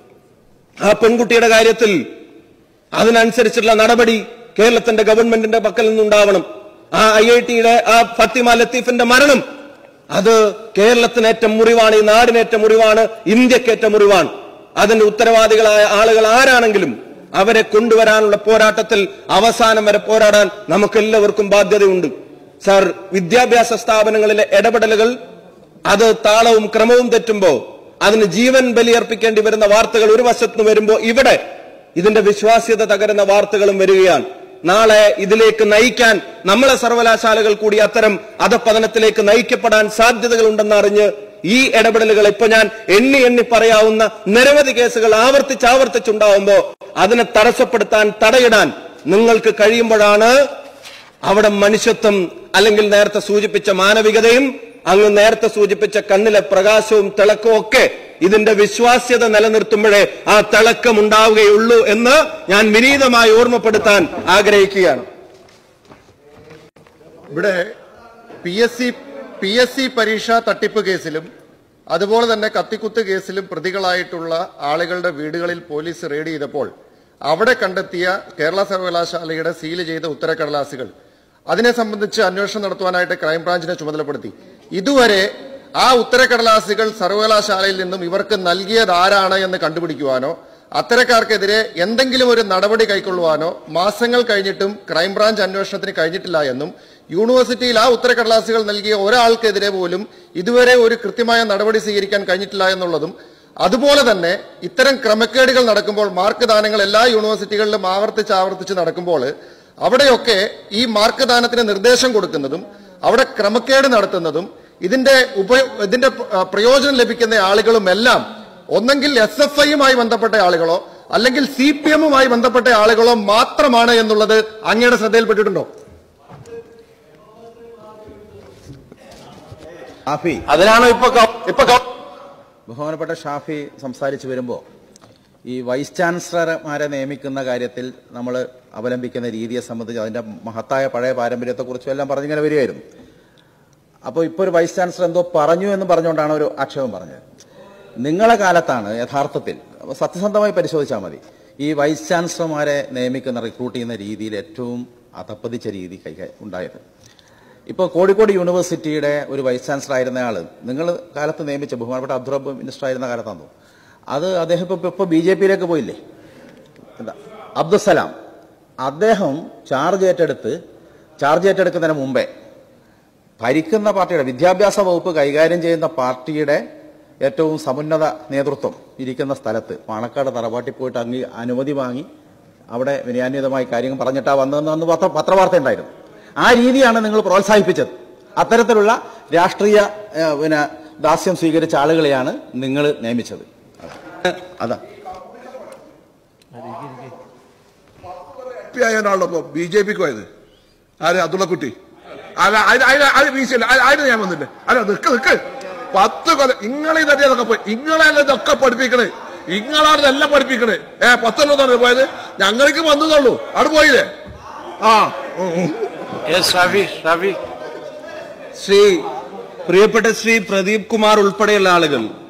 ആ പെൺകുട്ടിയുടെ കാര്യത്തിൽ അതിനനുസരിച്ചുള്ള നടപടി കേരളത്തിന്റെ ഗവൺമെന്റിന്റെ പക്കൽ നിന്നുണ്ടാവണം ആ ഐ ഐ ടിയുടെ ആ ഫത്തിമ ലത്തീഫിന്റെ മരണം അത് കേരളത്തിനേറ്റ മുറിവാണ് ഈ നാടിനേറ്റ മുറിവാണ് ഇന്ത്യക്കേറ്റ മുറിവാണ് അതിന്റെ ഉത്തരവാദികളായ ആളുകൾ ആരാണെങ്കിലും അവരെ കൊണ്ടുവരാനുള്ള പോരാട്ടത്തിൽ അവസാനം വരെ പോരാടാൻ നമുക്കെല്ലാവർക്കും ബാധ്യതയുണ്ട് സാർ വിദ്യാഭ്യാസ സ്ഥാപനങ്ങളിലെ ഇടപെടലുകൾ അത് താളവും ക്രമവും തെറ്റുമ്പോ അതിന് ജീവൻ ബലിയർപ്പിക്കേണ്ടി വരുന്ന വാർത്തകൾ ഒരു വശത്ത് വരുമ്പോ ഇവിടെ ഇതിന്റെ വിശ്വാസ്യത തകരുന്ന വാർത്തകളും വരികയാണ് നാളെ ഇതിലേക്ക് നയിക്കാൻ നമ്മളെ സർവകലാശാലകൾ കൂടി അത്തരം അധപതനത്തിലേക്ക് നയിക്കപ്പെടാൻ സാധ്യതകളുണ്ടെന്ന് അറിഞ്ഞ് ഈ ഇടപെടലുകൾ ഇപ്പൊ ഞാൻ എണ്ണി എണ്ണി പറയാവുന്ന നിരവധി കേസുകൾ ആവർത്തിച്ച് ആവർത്തിച്ചുണ്ടാവുമ്പോ അതിനെ തടസ്സപ്പെടുത്താൻ തടയിടാൻ നിങ്ങൾക്ക് കഴിയുമ്പോഴാണ് അവിടെ മനുഷ്യത്വം അല്ലെങ്കിൽ നേരത്തെ സൂചിപ്പിച്ച മാനവികതയും അങ്ങ് നേരത്തെ സൂചിപ്പിച്ച കണ്ണിലെ പ്രകാശവും തിളക്കവും ഒക്കെ ഇതിന്റെ വിശ്വാസ്യത നിലനിർത്തുമ്പോഴേ ആ തിളക്കം ഉണ്ടാവുകയുള്ളൂ എന്ന് ഞാൻ വിനീതമായി ഓർമ്മപ്പെടുത്താൻ ആഗ്രഹിക്കുകയാണ് ഇവിടെ P S C P S C പരീക്ഷാ തട്ടിപ്പ് കേസിലും അതുപോലെ തന്നെ കത്തിക്കുത്ത് കേസിലും പ്രതികളായിട്ടുള്ള ആളുകളുടെ വീടുകളിൽ പോലീസ് റെയ്ഡ് ചെയ്തപ്പോൾ അവിടെ കണ്ടെത്തിയ കേരള സർവകലാശാലയുടെ സീൽ ചെയ്ത ഉത്തരക്കടലാസുകൾ അതിനെ സംബന്ധിച്ച് അന്വേഷണം നടത്തുവാനായിട്ട് ക്രൈംബ്രാഞ്ചിനെ ചുമതലപ്പെടുത്തി ഇതുവരെ ആ ഉത്തരക്കടലാസുകൾ സർവകലാശാലയിൽ നിന്നും ഇവർക്ക് നൽകിയത് ആരാണ് എന്ന് കണ്ടുപിടിക്കുവാനോ അത്തരക്കാർക്കെതിരെ എന്തെങ്കിലും ഒരു നടപടി കൈക്കൊള്ളുവാനോ മാസങ്ങൾ കഴിഞ്ഞിട്ടും ക്രൈംബ്രാഞ്ച് അന്വേഷണത്തിന് കഴിഞ്ഞിട്ടില്ല എന്നും യൂണിവേഴ്സിറ്റിയിൽ ആ ഉത്തരക്കടലാസുകൾ നൽകിയ ഒരാൾക്കെതിരെ പോലും ഇതുവരെ ഒരു കൃത്യമായ നടപടി സ്വീകരിക്കാൻ കഴിഞ്ഞിട്ടില്ല എന്നുള്ളതും അതുപോലെ തന്നെ ഇത്തരം ക്രമക്കേടുകൾ നടക്കുമ്പോൾ മാർക്ക് ദാനങ്ങൾ എല്ലാ യൂണിവേഴ്സിറ്റികളിലും ആവർത്തിച്ച് ആവർത്തിച്ച് നടക്കുമ്പോൾ അവിടെയൊക്കെ ഈ മാർക്ക് ദാനത്തിന് നിർദ്ദേശം കൊടുക്കുന്നതും അവിടെ ക്രമക്കേട് നടത്തുന്നതും ഇതിന്റെ ഉപ ഇതിന്റെ പ്ര- പ്രയോജനം ലഭിക്കുന്ന ആളുകളും എല്ലാം ഒന്നെങ്കിൽ എസ് എഫ് ഐയുമായി ബന്ധപ്പെട്ട ആളുകളോ അല്ലെങ്കിൽ സി പി എമ്മുമായി ബന്ധപ്പെട്ട ആളുകളോ മാത്രമാണ് എന്നുള്ളത് അങ്ങയുടെ ശ്രദ്ധയിൽപ്പെട്ടിട്ടുണ്ടോ ഷാഫി അതിനാണ് ഇപ്പൊ ഗവ- ഇപ്പൊ ഗവ- ബഹുമാനപ്പെട്ട ഷാഫി സംസാരിച്ചു വരുമ്പോൾ ഈ വൈസ് ചാൻസലർമാരെ നിയമിക്കുന്ന കാര്യത്തിൽ നമ്മൾ അവലംബിക്കുന്ന രീതിയെ സംബന്ധിച്ച് അതിന്റെ മഹത്തായ പഴയ പാരമ്പര്യത്തെക്കുറിച്ചും എല്ലാം പറഞ്ഞിങ്ങനെ വരികയായിരുന്നു അപ്പോൾ ഇപ്പോൾ ഒരു വൈസ് ചാൻസലർ എന്തോ പറഞ്ഞു എന്ന് പറഞ്ഞുകൊണ്ടാണ് ഒരു ആക്ഷേപം പറഞ്ഞത് നിങ്ങളെ കാലത്താണ് യഥാർത്ഥത്തിൽ അപ്പൊ സത്യസന്ധമായി പരിശോധിച്ചാൽ മതി ഈ വൈസ് ചാൻസലർമാരെ നിയമിക്കുന്ന റിക്രൂട്ട് ചെയ്യുന്ന രീതിയിൽ ഏറ്റവും അധപ്പതിച്ച രീതി കൈകാര്യം ഉണ്ടായത് ഇപ്പോൾ കോഴിക്കോട് യൂണിവേഴ്സിറ്റിയുടെ ഒരു വൈസ് ചാൻസലർ ആയിരുന്ന ആള് നിങ്ങൾ കാലത്ത് നിയമിച്ച ബഹുമാനപ്പെട്ട അബ്ദുറബ് മിനിസ്റ്റർ ആയിരുന്ന കാലത്താണോ അത് അദ്ദേഹം ഇപ്പോൾ ഇപ്പോൾ ബി ജെ പിയിലേക്ക് പോയില്ലേ എന്താ അബ്ദുസലാം അദ്ദേഹം ചാർജ് ഏറ്റെടുത്ത് ചാർജ് ഏറ്റെടുക്കുന്നതിന് മുമ്പേ ഭരിക്കുന്ന പാർട്ടിയുടെ വിദ്യാഭ്യാസ വകുപ്പ് കൈകാര്യം ചെയ്യുന്ന പാർട്ടിയുടെ ഏറ്റവും സമുന്നത നേതൃത്വം ഇരിക്കുന്ന സ്ഥലത്ത് പാണക്കാട് തറവാട്ടിൽ പോയിട്ട് അങ്ങ് അനുമതി വാങ്ങി അവിടെ വിനയാന്വിതമായി കാര്യങ്ങൾ പറഞ്ഞിട്ടാ വന്നതെന്ന് അന്ന് പത്ര പത്രവാർത്ത ഉണ്ടായിരുന്നു ആ രീതിയാണ് നിങ്ങൾ പ്രോത്സാഹിപ്പിച്ചത് അത്തരത്തിലുള്ള രാഷ്ട്രീയ ഏഹ്, പിന്നെ ദാസ്യം സ്വീകരിച്ച ആളുകളെയാണ് നിങ്ങൾ നിയമിച്ചത് അതാ പി ആയതാണല്ലോ ഇപ്പൊ ബി ജെ പിക്ക് പോയത് ആര് അബ്ദുള്ളക്കുട്ടി അല്ല അതിന് അതിന് അതിന് വീശില്ല അ- അതിന് ഞാൻ വന്നില്ല അല്ല നിക്ക് നിക്ക് പത്ത് കൊല്ലം ഇങ്ങളെ തന്നെ അതൊക്കെ പോയി ഇങ്ങളെല്ലാം ഇതൊക്കെ പഠിപ്പിക്കണേ ഇങ്ങളാണ് ഇതെല്ലാം പഠിപ്പിക്കണേ ഏ പത്തൊല്ലതാണ് പോയത് ഞങ്ങൾക്ക് വന്നതുള്ളൂ അവിടെ പോയില്ലേ ആ ഉം, ഉം. ശ്രീ പ്രിയപ്പെട്ട ശ്രീ പ്രദീപ് കുമാർ ഉൾപ്പെടെയുള്ള ആളുകൾ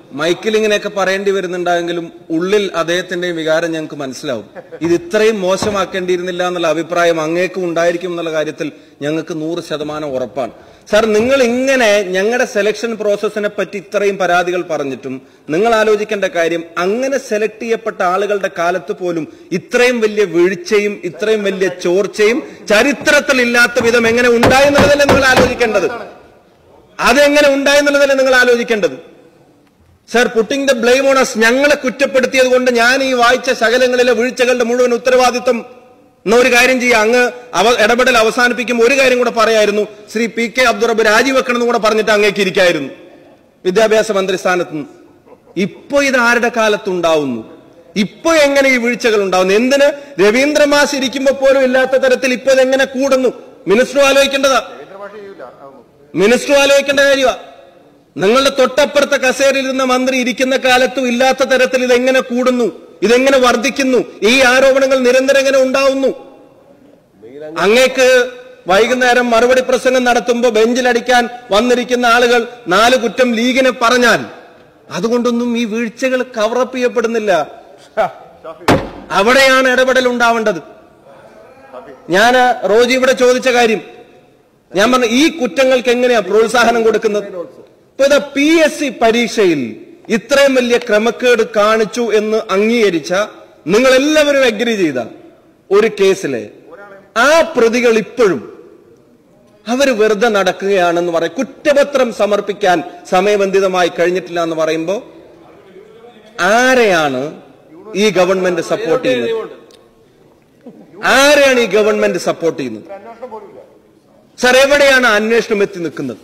മൈക്കിൽ ഇങ്ങനെയൊക്കെ പറയേണ്ടി വരുന്നുണ്ടായെങ്കിലും ഉള്ളിൽ അദ്ദേഹത്തിന്റെയും വികാരം ഞങ്ങൾക്ക് മനസ്സിലാവും ഇത് ഇത്രയും മോശമാക്കേണ്ടിയിരുന്നില്ല എന്നുള്ള അഭിപ്രായം അങ്ങേക്കും ഉണ്ടായിരിക്കും എന്നുള്ള കാര്യത്തിൽ ഞങ്ങൾക്ക് നൂറ് ശതമാനം ഉറപ്പാണ് സാർ നിങ്ങൾ ഇങ്ങനെ ഞങ്ങളുടെ സെലക്ഷൻ പ്രോസസ്സിനെ പറ്റി ഇത്രയും പരാതികൾ പറഞ്ഞിട്ടും നിങ്ങൾ ആലോചിക്കേണ്ട കാര്യം അങ്ങനെ സെലക്ട് ചെയ്യപ്പെട്ട ആളുകളുടെ കാലത്ത് പോലും ഇത്രയും വലിയ വീഴ്ചയും ഇത്രയും വലിയ ചോർച്ചയും ചരിത്രത്തിൽ ഇല്ലാത്ത വിധം എങ്ങനെ ഉണ്ടായെന്നുള്ളതല്ലേ നിങ്ങൾ ആലോചിക്കേണ്ടത് അതെങ്ങനെ ഉണ്ടായെന്നുള്ളതല്ലേ നിങ്ങൾ ആലോചിക്കേണ്ടത് sir putting the blame on us ഞങ്ങളെ കുറ്റപ്പെടുത്തിയത് കൊണ്ട് ഞാൻ ഈ വായിച്ച ശകലങ്ങളിലെ വീഴ്ചകളുടെ മുഴുവൻ ഉത്തരവാദിത്വം എന്ന ഒരു കാര്യം ചെയ്യാം അങ്ങ് അവ ഇടപെടൽ അവസാനിപ്പിക്കുമ്പോൾ ഒരു കാര്യം കൂടെ പറയായിരുന്നു ശ്രീ പി കെ അബ്ദുറബ് രാജിവെക്കണം എന്ന് കൂടെ പറഞ്ഞിട്ട് അങ്ങേക്ക് ഇരിക്കായിരുന്നു വിദ്യാഭ്യാസ മന്ത്രി സ്ഥാനത്ത് നിന്ന് ഇപ്പൊ ഇത് ആരുടെ കാലത്തുണ്ടാവുന്നു ഇപ്പൊ എങ്ങനെ ഈ വീഴ്ചകൾ ഉണ്ടാവുന്നു എന്തിന് രവീന്ദ്ര മാസ് ഇരിക്കുമ്പോ പോലും ഇല്ലാത്ത തരത്തിൽ ഇപ്പൊ ഇതെങ്ങനെ കൂടുന്നു മിനിസ്റ്റർ ആലോചിക്കേണ്ടതാ മിനിസ്റ്റർ ആലോചിക്കേണ്ട കാര്യമാണ് നിങ്ങളുടെ തൊട്ടപ്പുറത്തെ കസേരയിൽ ഇരുന്ന മന്ത്രി ഇരിക്കുന്ന കാലത്തും ഇല്ലാത്ത തരത്തിൽ ഇതെങ്ങനെ കൂടുന്നു ഇതെങ്ങനെ വർദ്ധിക്കുന്നു ഈ ആരോപണങ്ങൾ നിരന്തരം എങ്ങനെ ഉണ്ടാവുന്നു അങ്ങേക്ക് വൈകുന്നേരം മറുപടി പ്രസംഗം നടത്തുമ്പോൾ ബെഞ്ചിലടിക്കാൻ വന്നിരിക്കുന്ന ആളുകൾ നാല് കുറ്റം ലീഗിനെ പറഞ്ഞാൽ അതുകൊണ്ടൊന്നും ഈ വീഴ്ചകൾ കവറപ്പ് ചെയ്യപ്പെടുന്നില്ല അവിടെയാണ് ഇടപെടൽ ഉണ്ടാവേണ്ടത് ഞാൻ റോജി ഇവിടെ ചോദിച്ച കാര്യം ഞാൻ പറഞ്ഞു ഈ കുറ്റങ്ങൾക്ക് എങ്ങനെയാ പ്രോത്സാഹനം കൊടുക്കുന്നത് ഇപ്പൊ ഇത് പി എസ് സി പരീക്ഷയിൽ ഇത്രയും വലിയ ക്രമക്കേട് കാണിച്ചു എന്ന് അംഗീകരിച്ച നിങ്ങൾ എല്ലാവരും അഗ്രി ചെയ്ത ഒരു കേസിലെ ആ പ്രതികൾ ഇപ്പോഴും അവർ വെറുതെ നടക്കുകയാണെന്ന് പറയും കുറ്റപത്രം സമർപ്പിക്കാൻ സമയബന്ധിതമായി കഴിഞ്ഞിട്ടില്ല എന്ന് പറയുമ്പോ ആരെയാണ് ഈ ഗവൺമെന്റ് സപ്പോർട്ട് ചെയ്യുന്നത് ആരെയാണ് ഈ ഗവൺമെന്റ് സപ്പോർട്ട് ചെയ്യുന്നത് സർ എവിടെയാണ് അന്വേഷണം എത്തി നിൽക്കുന്നത്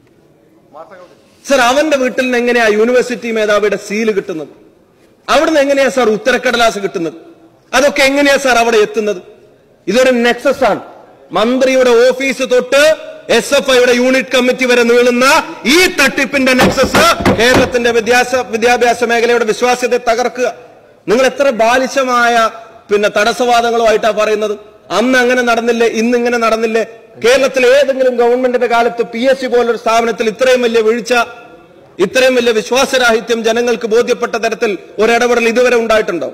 സർ അവന്റെ വീട്ടിൽ നിന്ന് എങ്ങനെയാ യൂണിവേഴ്സിറ്റി മേധാവിയുടെ സീല് കിട്ടുന്നത് അവിടുന്ന് എങ്ങനെയാ സാർ ഉത്തരക്കടലാസ് കിട്ടുന്നത് അതൊക്കെ എങ്ങനെയാ സാർ അവിടെ എത്തുന്നത് ഇതൊരു നെക്സസ് ആണ് മന്ത്രിയുടെ ഓഫീസ് തൊട്ട് എസ് എഫ് ഐയുടെ യൂണിറ്റ് കമ്മിറ്റി വരെ നീളുന്ന ഈ തട്ടിപ്പിന്റെ നെക്സസ് കേരളത്തിന്റെ വിദ്യാഭ്യാസ വിദ്യാഭ്യാസ മേഖലയുടെ വിശ്വാസ്യത്തെ തകർക്കുക നിങ്ങൾ എത്ര ബാലിശമായ പിന്നെ തടസ്സവാദങ്ങളുമായിട്ടാ പറയുന്നത് അന്ന് അങ്ങനെ നടന്നില്ലേ ഇന്ന് ഇങ്ങനെ നടന്നില്ലേ കേരളത്തിലെ ഏതെങ്കിലും ഗവൺമെന്റിന്റെ കാലത്ത് പി എസ് സി പോലൊരു സ്ഥാപനത്തിൽ ഇത്രയും വലിയ വീഴ്ച ഇത്രയും വലിയ വിശ്വാസരാഹിത്യം ജനങ്ങൾക്ക് ബോധ്യപ്പെട്ട തരത്തിൽ ഒരിടപെടൽ ഇതുവരെ ഉണ്ടായിട്ടുണ്ടോ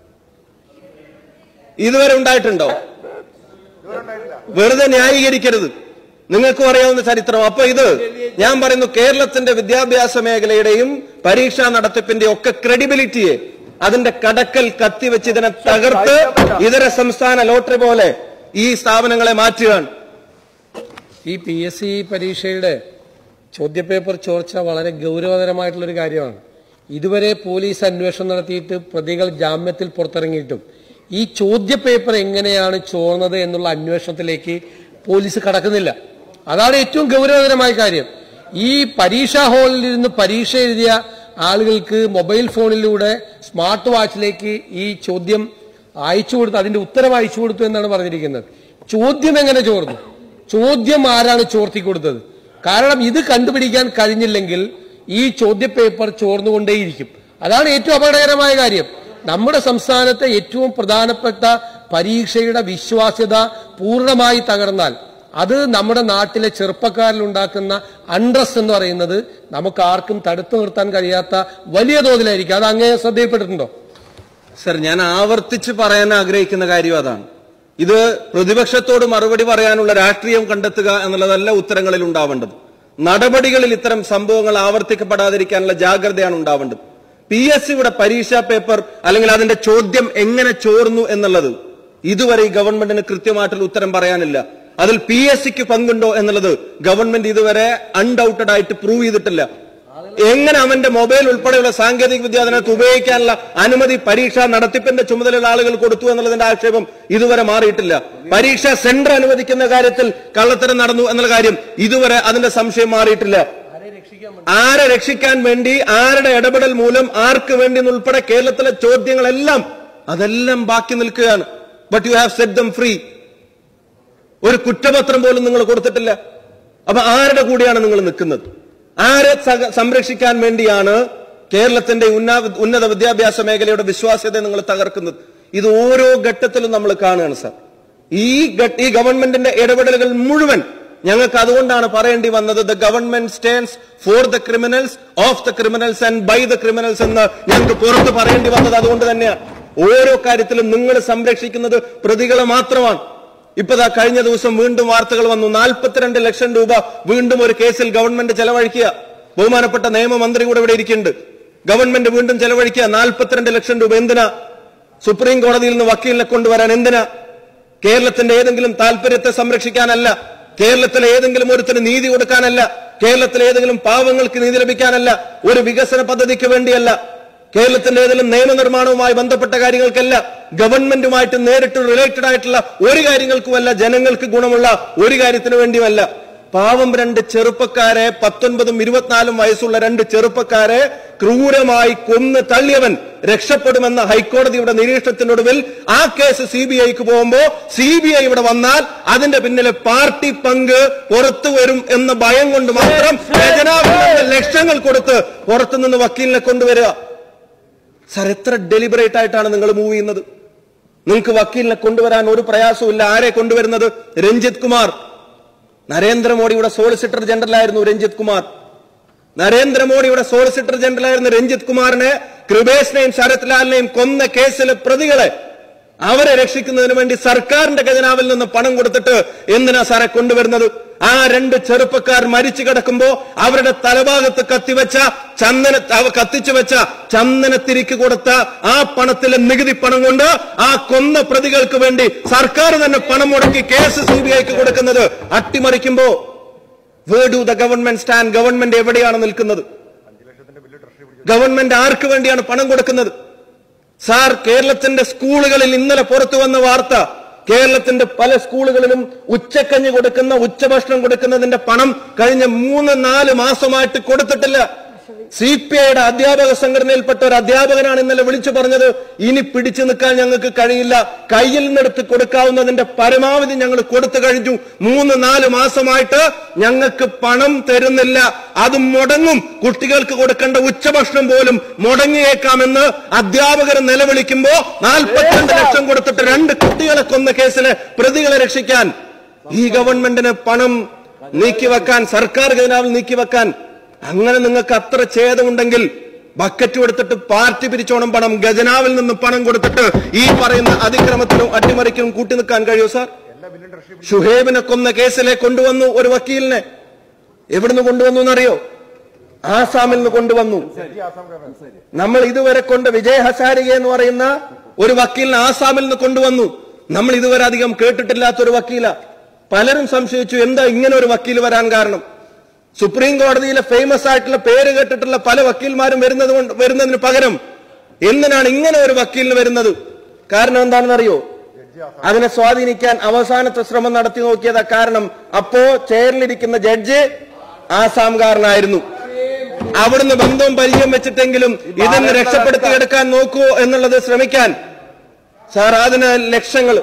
ഇതുവരെ ഉണ്ടായിട്ടുണ്ടോ വെറുതെ ന്യായീകരിക്കരുത് നിങ്ങൾക്കും അറിയാവുന്ന ചരിത്രം അപ്പൊ ഇത് ഞാൻ പറയുന്നു കേരളത്തിന്റെ വിദ്യാഭ്യാസ മേഖലയുടെയും പരീക്ഷാ നടത്തിപ്പിന്റെ ഒക്കെ ക്രെഡിബിലിറ്റിയെ അതിന്റെ കടക്കൽ കത്തിവെച്ച് ഇതിനെ തകർത്ത് ഇതര സംസ്ഥാന ലോട്ടറി പോലെ ഈ സ്ഥാപനങ്ങളെ മാറ്റുകയാണ് ഈ പി എസ് സി പരീക്ഷയുടെ ചോദ്യപേപ്പർ ചോർച്ച വളരെ ഗൗരവതരമായിട്ടുള്ളൊരു കാര്യമാണ് ഇതുവരെ പോലീസ് അന്വേഷണം നടത്തിയിട്ട് പ്രതികൾ ജാമ്യത്തിൽ പുറത്തിറങ്ങിയിട്ടും ഈ ചോദ്യപേപ്പർ എങ്ങനെയാണ് ചോർന്നത് എന്നുള്ള അന്വേഷണത്തിലേക്ക് പോലീസ് കടക്കുന്നില്ല അതാണ് ഏറ്റവും ഗൗരവതരമായ കാര്യം ഈ പരീക്ഷാ ഹാളിൽ ഇരുന്ന് പരീക്ഷ എഴുതിയ ആളുകൾക്ക് മൊബൈൽ ഫോണിലൂടെ സ്മാർട്ട് വാച്ചിലേക്ക് ഈ ചോദ്യം അയച്ചു കൊടുത്തു അതിന്റെ ഉത്തരം അയച്ചു കൊടുത്തു എന്നാണ് പറഞ്ഞിരിക്കുന്നത് ചോദ്യം എങ്ങനെ ചോർന്നു ചോദ്യം ആരാണ് ചോർത്തി കൊടുത്തത് കാരണം ഇത് കണ്ടുപിടിക്കാൻ കഴിഞ്ഞില്ലെങ്കിൽ ഈ ചോദ്യപേപ്പർ ചോർന്നുകൊണ്ടേയിരിക്കും അതാണ് ഏറ്റവും അപകടകരമായ കാര്യം നമ്മുടെ സംസ്ഥാനത്തെ ഏറ്റവും പ്രധാനപ്പെട്ട പരീക്ഷയുടെ വിശ്വാസ്യത പൂർണ്ണമായി തകർന്നാൽ അത് നമ്മുടെ നാട്ടിലെ ചെറുപ്പക്കാരിൽ ഉണ്ടാക്കുന്ന അൺട്രസ് എന്ന് പറയുന്നത് നമുക്ക് ആർക്കും തടുത്തു നിർത്താൻ കഴിയാത്ത വലിയ തോതിലായിരിക്കും അത് അങ്ങേ ശ്രദ്ധയിൽപ്പെട്ടിട്ടുണ്ടോ സർ ഞാൻ ആവർത്തിച്ച് പറയാൻ ആഗ്രഹിക്കുന്ന കാര്യം അതാണ് ഇത് പ്രതിപക്ഷത്തോട് മറുപടി പറയാനുള്ള രാഷ്ട്രീയം കണ്ടെത്തുക എന്നുള്ളതല്ല ഉത്തരങ്ങളിൽ ഉണ്ടാവേണ്ടത് നടപടികളിൽ ഇത്തരം സംഭവങ്ങൾ ആവർത്തിക്കപ്പെടാതിരിക്കാനുള്ള ജാഗ്രതയാണ് ഉണ്ടാവേണ്ടത് പി എസ് സിയുടെ പരീക്ഷാ പേപ്പർ അല്ലെങ്കിൽ അതിന്റെ ചോദ്യം എങ്ങനെ ചോർന്നു എന്നുള്ളത് ഇതുവരെ ഈ ഗവൺമെന്റിന് കൃത്യമായിട്ടുള്ള ഉത്തരം പറയാനില്ല അതിൽ പി എസ് സിക്ക് പങ്കുണ്ടോ എന്നുള്ളത് ഗവൺമെന്റ് ഇതുവരെ അൺഡൌട്ടഡ് ആയിട്ട് പ്രൂവ് ചെയ്തിട്ടില്ല എങ്ങനെ അവന്റെ മൊബൈൽ ഉൾപ്പെടെയുള്ള സാങ്കേതിക വിദ്യ അതിനകത്ത് ഉപയോഗിക്കാനുള്ള അനുമതി പരീക്ഷ നടത്തിപ്പിന്റെ ചുമതലയുള്ള ആളുകൾ കൊടുത്തു എന്നുള്ളതിന്റെ ആക്ഷേപം ഇതുവരെ മാറിയിട്ടില്ല പരീക്ഷ സെന്റർ അനുവദിക്കുന്ന കാര്യത്തിൽ കള്ളത്തരം നടന്നു എന്നുള്ള കാര്യം ഇതുവരെ അതിന്റെ സംശയം മാറിയിട്ടില്ല ആരെ രക്ഷിക്കാൻ വേണ്ടി ആരുടെ ഇടപെടൽ മൂലം ആർക്ക് വേണ്ടി എന്നുൾപ്പെടെ കേരളത്തിലെ ചോദ്യങ്ങളെല്ലാം അതെല്ലാം ബാക്കി നിൽക്കുകയാണ് but you have set them free ഒരു കുറ്റപത്രം പോലും നിങ്ങൾ കൊടുത്തിട്ടില്ല അപ്പൊ ആരുടെ കൂടെയാണ് നിങ്ങൾ നിൽക്കുന്നത് ആരെ സഹ- സംരക്ഷിക്കാൻ വേണ്ടിയാണ് കേരളത്തിന്റെ ഉന്ന- ഉന്നത വിദ്യാഭ്യാസ മേഖലയുടെ വിശ്വാസ്യത നിങ്ങൾ തകർക്കുന്നത് ഇത് ഓരോ ഘട്ടത്തിലും നമ്മൾ കാണുകയാണ് സാർ ഈ ഘ- ഈ ഗവൺമെന്റിന്റെ ഇടപെടലുകൾ മുഴുവൻ ഞങ്ങൾക്ക് അതുകൊണ്ടാണ് പറയേണ്ടി വന്നത് the government stands for the criminals of the criminals and by the criminals എന്ന് ഞങ്ങൾക്ക് പുറത്ത് പറയേണ്ടി വന്നത് അതുകൊണ്ട് തന്നെയാണ് ഓരോ കാര്യത്തിലും നിങ്ങൾ സംരക്ഷിക്കുന്നത് പ്രതികളെ മാത്രമാണ് ഇപ്പതാ കഴിഞ്ഞ ദിവസം വീണ്ടും വാർത്തകൾ വന്നു നാൽപ്പത്തിരണ്ട് ലക്ഷം രൂപ വീണ്ടും ഒരു കേസിൽ ഗവൺമെന്റ് ചെലവഴിക്കുക ബഹുമാനപ്പെട്ട നിയമമന്ത്രി കൂടെ ഇവിടെ ഇരിക്കുന്നുണ്ട് ഗവൺമെന്റ് വീണ്ടും ചെലവഴിക്കുക നാൽപ്പത്തിരണ്ട് ലക്ഷം രൂപ എന്തിനാ സുപ്രീം കോടതിയിൽ നിന്ന് വക്കീലിനെ കൊണ്ടുവരാൻ എന്തിനാ കേരളത്തിന്റെ ഏതെങ്കിലും താല്പര്യത്തെ സംരക്ഷിക്കാനല്ല കേരളത്തിലെ ഏതെങ്കിലും ഒരുത്തിന് നീതി കൊടുക്കാനല്ല കേരളത്തിലെ ഏതെങ്കിലും പാവങ്ങൾക്ക് നീതി ലഭിക്കാനല്ല ഒരു വികസന പദ്ധതിക്ക് വേണ്ടിയല്ല കേരളത്തിന്റെ ഏതെങ്കിലും നിയമനിർമ്മാണവുമായി ബന്ധപ്പെട്ട കാര്യങ്ങൾക്കല്ല ഗവൺമെന്റുമായിട്ട് നേരിട്ട് റിലേറ്റഡ് ആയിട്ടുള്ള ഒരു കാര്യങ്ങൾക്കുമല്ല ജനങ്ങൾക്ക് ഗുണമുള്ള ഒരു കാര്യത്തിന് വേണ്ടിയുമല്ല പാവം രണ്ട് ചെറുപ്പക്കാരെ പത്തൊൻപതും ഇരുപത്തിനാലും വയസ്സുള്ള രണ്ട് ചെറുപ്പക്കാരെ ക്രൂരമായി കൊന്ന് തള്ളിയവൻ രക്ഷപ്പെടുമെന്ന ഹൈക്കോടതിയുടെ നിരീക്ഷണത്തിനൊടുവിൽ ആ കേസ് സി ബി ഐക്ക് പോകുമ്പോ സി ബി ഐ ഇവിടെ വന്നാൽ അതിന്റെ പിന്നിലെ പാർട്ടി പങ്ക് പുറത്തു വരും എന്ന ഭയം കൊണ്ട് മാത്രം ഖജനാവിൽ ലക്ഷങ്ങൾ കൊടുത്ത് പുറത്തുനിന്ന് വക്കീലിനെ കൊണ്ടുവരിക സാർ എത്ര ഡെലിബറേറ്റ് ആയിട്ടാണ് നിങ്ങൾ മൂവ് ചെയ്യുന്നത് നിങ്ങൾക്ക് വക്കീലിനെ കൊണ്ടുവരാൻ ഒരു പ്രയാസവും ഇല്ല ആരെ കൊണ്ടുവരുന്നത് രഞ്ജിത് കുമാർ നരേന്ദ്രമോദിയുടെ സോളിസിറ്റർ ജനറലായിരുന്നു രഞ്ജിത് കുമാർ നരേന്ദ്രമോദിയുടെ സോളിസിറ്റർ ജനറലായിരുന്ന രഞ്ജിത് കുമാറിനെ കൃപേഷിനെയും ശരത് ലാലിനെയും കൊന്ന കേസിലെ പ്രതികളെ അവരെ രക്ഷിക്കുന്നതിന് വേണ്ടി സർക്കാരിന്റെ ഖജനാവിൽ നിന്ന് പണം കൊടുത്തിട്ട് എന്തിനാ സാറെ കൊണ്ടുവരുന്നത് ആ രണ്ട് ചെറുപ്പക്കാർ മരിച്ചു കിടക്കുമ്പോ അവരുടെ തലഭാഗത്ത് കത്തിവെച്ച ചന്ദന അവ കത്തിച്ചു വെച്ച ചന്ദനത്തിരിക്ക് കൊടുത്ത ആ പണത്തിലെ നികുതി പണം കൊണ്ട് ആ കൊന്ന പ്രതികൾക്ക് വേണ്ടി സർക്കാർ തന്നെ പണം മുടക്കി കേസ് സി ബി ഐക്ക് കൊടുക്കുന്നത് അട്ടിമറിക്കുമ്പോ where do the government stand government എവിടെയാണ് നിൽക്കുന്നത് ഗവൺമെന്റ് ആർക്ക് വേണ്ടിയാണ് പണം കൊടുക്കുന്നത് സാർ കേരളത്തിന്റെ സ്കൂളുകളിൽ ഇന്നലെ പുറത്തു വന്ന വാർത്ത കേരളത്തിന്റെ പല സ്കൂളുകളിലും ഉച്ചക്കഞ്ഞി കൊടുക്കുന്ന ഉച്ചഭക്ഷണം കൊടുക്കുന്നതിന്റെ പണം കഴിഞ്ഞ മൂന്ന് നാല് മാസമായിട്ട് കൊടുത്തിട്ടില്ല സി പി ഐയുടെ അധ്യാപക സംഘടനയിൽപ്പെട്ട ഒരു അധ്യാപകനാണ് ഇന്നലെ വിളിച്ചു പറഞ്ഞത് ഇനി പിടിച്ചു നിൽക്കാൻ ഞങ്ങൾക്ക് കഴിയില്ല കയ്യിൽ നിന്നെടുത്ത് കൊടുക്കാവുന്നതിന്റെ പരമാവധി ഞങ്ങൾ കൊടുത്തു കഴിഞ്ഞു മൂന്ന് നാല് മാസമായിട്ട് ഞങ്ങൾക്ക് പണം തരുന്നില്ല അത് മുടങ്ങും കുട്ടികൾക്ക് കൊടുക്കേണ്ട ഉച്ചഭക്ഷണം പോലും മുടങ്ങിയേക്കാമെന്ന് അധ്യാപകർ നിലവിളിക്കുമ്പോ നാൽപ്പത്തിരണ്ട് ലക്ഷം കൊടുത്തിട്ട് രണ്ട് കുട്ടികളെ കൊന്ന കേസിലെ പ്രതികളെ രക്ഷിക്കാൻ ഈ ഗവൺമെന്റിന് പണം നീക്കിവെക്കാൻ സർക്കാർ ഖജനാവിൽ നീക്കിവെക്കാൻ അങ്ങനെ നിങ്ങൾക്ക് അത്ര ഛേദമുണ്ടെങ്കിൽ ബക്കറ്റ് കൊടുത്തിട്ട് പാർട്ടി പിരിച്ചോണം പണം ഖജനാവിൽ നിന്ന് പണം കൊടുത്തിട്ട് ഈ പറയുന്ന അതിക്രമത്തിനും അട്ടിമറിക്കും കൂട്ടി നിൽക്കാൻ കഴിയോ സാർ ഷുഹേബിനെ കൊന്ന കേസിലെ കൊണ്ടുവന്നു ഒരു വക്കീലിനെ എവിടുന്ന് കൊണ്ടുവന്നു എന്നറിയോ ആസാമിൽ നിന്ന് കൊണ്ടുവന്നു നമ്മൾ ഇതുവരെ കൊണ്ട് വിജയ് ഹസാരിക എന്ന് പറയുന്ന ഒരു വക്കീലിനെ ആസാമിൽ നിന്ന് കൊണ്ടുവന്നു നമ്മൾ ഇതുവരെ അധികം കേട്ടിട്ടില്ലാത്ത ഒരു വക്കീല പലരും സംശയിച്ചു എന്താ ഇങ്ങനെ ഒരു വക്കീൽ വരാൻ കാരണം സുപ്രീം കോടതിയിലെ ഫേമസ് ആയിട്ടുള്ള പേര് കേട്ടിട്ടുള്ള പല വക്കീൽമാരും വരുന്നത് കൊണ്ട് വരുന്നതിന് പകരം എന്തിനാണ് ഇങ്ങനെ ഒരു വക്കീലിന് വരുന്നത് കാരണം എന്താണെന്ന് അറിയോ അതിനെ സ്വാധീനിക്കാൻ അവസാനത്തെ ശ്രമം നടത്തി നോക്കിയതാ കാരണം അപ്പോ ചെയറിലിരിക്കുന്ന ജഡ്ജ് ആസാംകാരനായിരുന്നു അവിടുന്ന് ബന്ധവും പരിചയം വെച്ചിട്ടെങ്കിലും ഇതൊന്ന് രക്ഷപ്പെടുത്തിയെടുക്കാൻ നോക്കുവോ എന്നുള്ളത് ശ്രമിക്കാൻ സാർ അതിന് ലക്ഷങ്ങൾ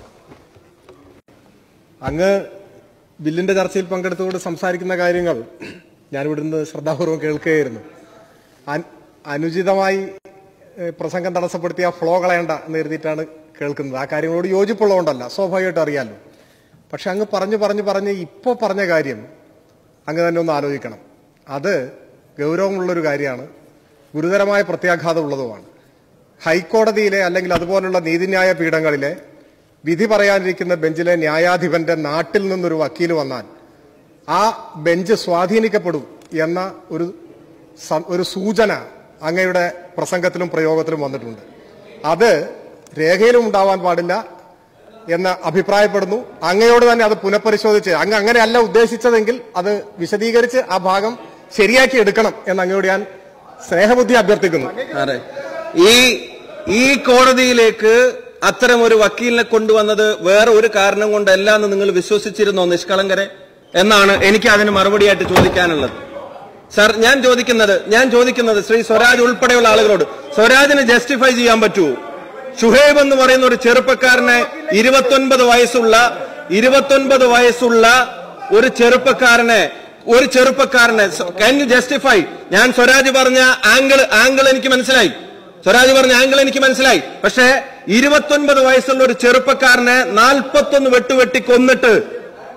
അങ്ങ് ബില്ലിന്റെ ചർച്ചയിൽ പങ്കെടുത്തുകൊണ്ട് സംസാരിക്കുന്ന കാര്യങ്ങൾ ഞാൻ ഇവിടുന്ന് ശ്രദ്ധാപൂർവം കേൾക്കുകയായിരുന്നു അൻ- അനുചിതമായി ഏഹ്, പ്രസംഗം തടസ്സപ്പെടുത്തിയ ഫ്ലോ കളയണ്ട എന്ന് കരുതിയിട്ടാണ് കേൾക്കുന്നത് ആ കാര്യങ്ങളോട് യോജിപ്പുള്ളതുകൊണ്ടല്ല സ്വാഭാവികമായിട്ട് അറിയാലോ പക്ഷെ അങ്ങ് പറഞ്ഞു പറഞ്ഞു പറഞ്ഞ് ഇപ്പോൾ പറഞ്ഞ കാര്യം അങ്ങ് തന്നെ ഒന്ന് ആലോചിക്കണം അത് ഗൗരവമുള്ളൊരു കാര്യമാണ് ഗുരുതരമായ പ്രത്യാഘാതമുള്ളതുമാണ് ഹൈക്കോടതിയിലെ അല്ലെങ്കിൽ അതുപോലുള്ള നീതിന്യായ പീഠങ്ങളിലെ വിധി പറയാനിരിക്കുന്ന ബെഞ്ചിലെ ന്യായാധിപന്റെ നാട്ടിൽ നിന്നൊരു വക്കീൽ വന്നാൽ ആ ബെഞ്ച് സ്വാധീനിക്കപ്പെടും എന്ന ഒരു സ- ഒരു സൂചന അങ്ങയുടെ പ്രസംഗത്തിലും പ്രയോഗത്തിലും വന്നിട്ടുണ്ട് അത് രേഖയിലും ഉണ്ടാവാൻ പാടില്ല എന്ന് അഭിപ്രായപ്പെടുന്നു അങ്ങയോട് തന്നെ അത് പുനഃപരിശോധിച്ച് അങ്ങ് അങ്ങനെയല്ല ഉദ്ദേശിച്ചതെങ്കിൽ അത് വിശദീകരിച്ച് ആ ഭാഗം ശരിയാക്കി എടുക്കണം എന്ന് അങ്ങയോട് ഞാൻ സ്നേഹബുദ്ധി അഭ്യർത്ഥിക്കുന്നു അതെ ഈ ഈ കോടതിയിലേക്ക് അത്തരം ഒരു വക്കീലിനെ കൊണ്ടുവന്നത് വേറെ ഒരു കാരണം കൊണ്ടല്ല എന്ന് നിങ്ങൾ വിശ്വസിച്ചിരുന്നോ നിഷ്കളങ്കരെ എന്നാണ് എനിക്ക് അതിന് മറുപടിയായിട്ട് ചോദിക്കാനുള്ളത് സാർ ഞാൻ ചോദിക്കുന്നത് ഞാൻ ചോദിക്കുന്നത് ശ്രീ സ്വരാജ് ഉൾപ്പെടെയുള്ള ആളുകളോട് സ്വരാജിന് ജസ്റ്റിഫൈ ചെയ്യാൻ പറ്റുമോ ഷുഹൈബ് എന്ന് പറയുന്ന ഒരു ചെറുപ്പക്കാരനെ ഇരുപത്തൊൻപത് വയസ്സുള്ള ഇരുപത്തൊൻപത് വയസ്സുള്ള ഒരു ചെറുപ്പക്കാരനെ ഒരു ചെറുപ്പക്കാരനെ ക്യാൻ യു ജസ്റ്റിഫൈ ഞാൻ സ്വരാജ് പറഞ്ഞ ആംഗിൾ ആംഗിൾ എനിക്ക് മനസ്സിലായി സ്വരാജ് പറഞ്ഞ ആംഗിൾ എനിക്ക് മനസ്സിലായി പക്ഷേ ഇരുപത്തൊൻപത് വയസ്സുള്ള ഒരു ചെറുപ്പക്കാരനെ നാൽപ്പത്തൊന്ന് വെട്ടുവെട്ടി കൊന്നിട്ട്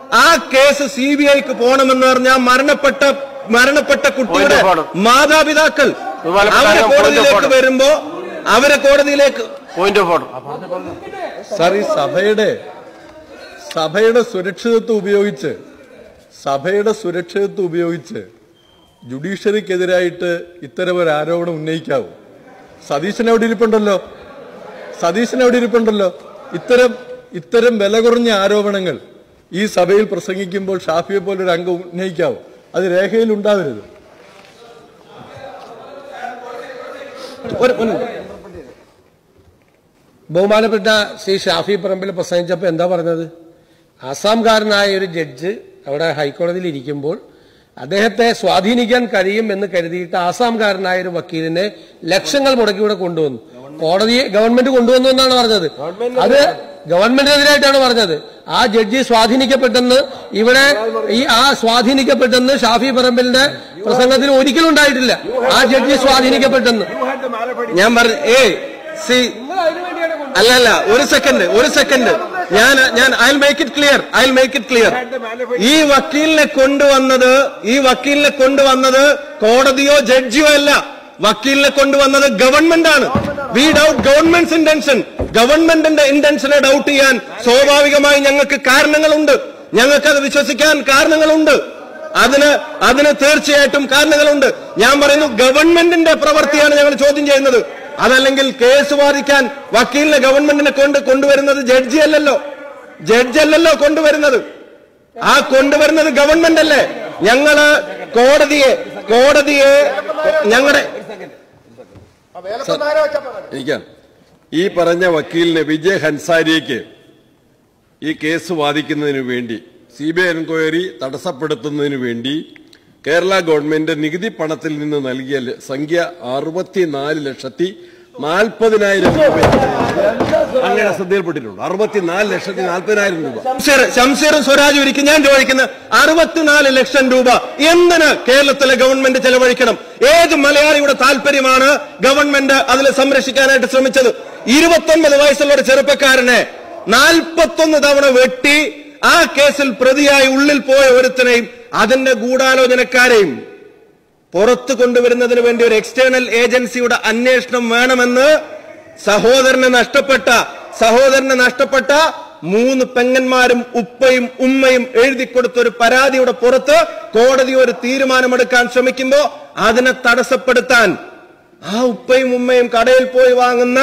ആ കേസ് സി ബി ഐക്ക് പോകണമെന്ന് പറഞ്ഞാൽ മരണപ്പെട്ട മരണപ്പെട്ട കുട്ടിയുടെ Point of order. മാതാപിതാക്കൾ ബഹുമാനപ്പെട്ട അവരെ point of കോടതിയിലേക്ക് order. വരുമ്പോ അവരെ കോടതിയിലേക്ക് പോയിന്റ് ഓഫ് ഓർഡർ സാർ ഈ സഭയുടെ സഭയുടെ സുരക്ഷിതത്വം ഉപയോഗിച്ച് സഭയുടെ സുരക്ഷിതത്വം ഉപയോഗിച്ച് ജുഡീഷ്യറിക്കെതിരായിട്ട് ഇത്തരം ഒരു ആരോപണം ഉന്നയിക്കാവൂ സതീശൻ അവിടെ ഇരിപ്പുണ്ടല്ലോ സതീശൻ അവിടെ ഇരിപ്പുണ്ടല്ലോ ഇത്തരം ഇത്തരം വില കുറഞ്ഞ ആരോപണങ്ങൾ ഈ സഭയിൽ പ്രസംഗിക്കുമ്പോൾ ഷാഫിയെ പോലൊരു അംഗം ഉന്നയിക്കാവൂ അത് രേഖയിൽ ഉണ്ടാവരുത് ഒരു- ഒരു- ബഹുമാനപ്പെട്ട ശ്രീ ഷാഫി പറമ്പിൽ പ്രസംഗിച്ചപ്പോൾ എന്താ പറഞ്ഞത് ആസാംകാരനായ ഒരു ജഡ്ജ് അവിടെ ഹൈക്കോടതിയിൽ ഇരിക്കുമ്പോൾ അദ്ദേഹത്തെ സ്വാധീനിക്കാൻ കഴിയും എന്ന് കരുതിയിട്ട് ആസാംകാരനായ ഒരു വക്കീലിനെ ലക്ഷങ്ങൾ മുടക്കി ഇവിടെ കൊണ്ടുവന്നു കോടതിയെ ഗവൺമെന്റ് കൊണ്ടുവന്നു എന്നാണ് പറഞ്ഞത് അത് ഗവൺമെന്റിനെതിരായിട്ടാണ് പറഞ്ഞത് ആ ജഡ്ജി സ്വാധീനിക്കപ്പെട്ടെന്ന് ഇവിടെ ഈ ആ സ്വാധീനിക്കപ്പെട്ടെന്ന് ഷാഫി പറമ്പിലിന്റെ പ്രസംഗത്തിൽ ഒരിക്കലും ഉണ്ടായിട്ടില്ല ആ ജഡ്ജി സ്വാധീനിക്കപ്പെട്ടെന്ന് ഞാൻ പറഞ്ഞു ഏ സി അല്ല അല്ല ഒരു സെക്കൻഡ് ഒരു സെക്കൻഡ് ഞാൻ ഞാൻ I make it clear I make it clear ഈ വക്കീലിനെ കൊണ്ടുവന്നത് ഈ വക്കീലിനെ കൊണ്ടുവന്നത് കോടതിയോ ജഡ്ജിയോ അല്ല വക്കീലിനെ കൊണ്ടുവന്നത് ഗവൺമെന്റ് ആണ് വി ഡൗട്ട് ഗവൺമെന്റ് ഇന്റൻഷൻ ഗവൺമെന്റിന്റെ ഇന്റൻഷനെ ഡൗട്ട് ചെയ്യാൻ സ്വാഭാവികമായി ഞങ്ങൾക്ക് കാരണങ്ങളുണ്ട് ഞങ്ങൾക്കത് വിശ്വസിക്കാൻ കാരണങ്ങളുണ്ട് അതിന് അതിന് തീർച്ചയായിട്ടും കാരണങ്ങളുണ്ട് ഞാൻ പറയുന്നു ഗവൺമെന്റിന്റെ പ്രവൃത്തിയാണ് ഞങ്ങൾ ചോദ്യം ചെയ്യുന്നത് അതല്ലെങ്കിൽ കേസ് വാദിക്കാൻ വക്കീലിനെ ഗവൺമെന്റിനെ കൊണ്ട് കൊണ്ടുവരുന്നത് ജഡ്ജി അല്ലല്ലോ ജഡ്ജി അല്ലല്ലോ കൊണ്ടുവരുന്നത് ആ കൊണ്ടുവരുന്നത് ഗവൺമെന്റ് അല്ലേ ഞങ്ങള് കോടതിയെ കോടതിയെ ഞങ്ങളുടെ എനിക്ക് ഈ പറഞ്ഞ വക്കീലിന് വിജയ് ഹൻസാരിക്ക് ഈ കേസ് വാദിക്കുന്നതിന് വേണ്ടി സി ബി ഐ എൻക്വയറി തടസ്സപ്പെടുത്തുന്നതിന് വേണ്ടി കേരള ഗവൺമെന്റ് നികുതി പണത്തിൽ നിന്ന് നൽകിയ ല- സംഖ്യ അറുപത്തിനാല് ലക്ഷത്തി നാൽപ്പതിനായിരം രൂപ അങ്ങനെ ശ്രദ്ധയിൽപ്പെട്ടിട്ടുണ്ട് അറുപത്തിനാല് ലക്ഷത്തി നാൽപ്പതിനായിരം രൂപ ശംസീർ ശംസീറും സ്വരാജും ഇരിക്കും ഞാൻ ചോദിക്കുന്നത് അറുപത്തിനാല് ലക്ഷം രൂപ എന്തിന് കേരളത്തിലെ ഗവൺമെന്റ് ചെലവഴിക്കണം ഏത് മലയാളിയുടെ താല്പര്യമാണ് ഗവൺമെന്റ് അതിൽ സംരക്ഷിക്കാനായിട്ട് ശ്രമിച്ചത് ഇരുപത്തൊൻപത് വയസ്സുള്ള ഒരു ചെറുപ്പക്കാരനെ നാൽപ്പത്തൊന്ന് തവണ വെട്ടി ആ കേസിൽ പ്രതിയായി ഉള്ളിൽ പോയ ഒരുത്തനെയും അതിന്റെ ഗൂഢാലോചനക്കാരെയും പുറത്തു കൊണ്ടുവരുന്നതിന് വേണ്ടി ഒരു എക്സ്റ്റേണൽ ഏജൻസിയുടെ അന്വേഷണം വേണമെന്ന് സഹോദരന് നഷ്ടപ്പെട്ട സഹോദരന് നഷ്ടപ്പെട്ട മൂന്ന് പെങ്ങന്മാരും ഉപ്പയും ഉമ്മയും എഴുതി കൊടുത്ത ഒരു പരാതിയുടെ പുറത്ത് കോടതി ഒരു തീരുമാനമെടുക്കാൻ ശ്രമിക്കുമ്പോ അതിനെ തടസ്സപ്പെടുത്താൻ ആ ഉപ്പയും ഉമ്മയും കടയിൽ പോയി വാങ്ങുന്ന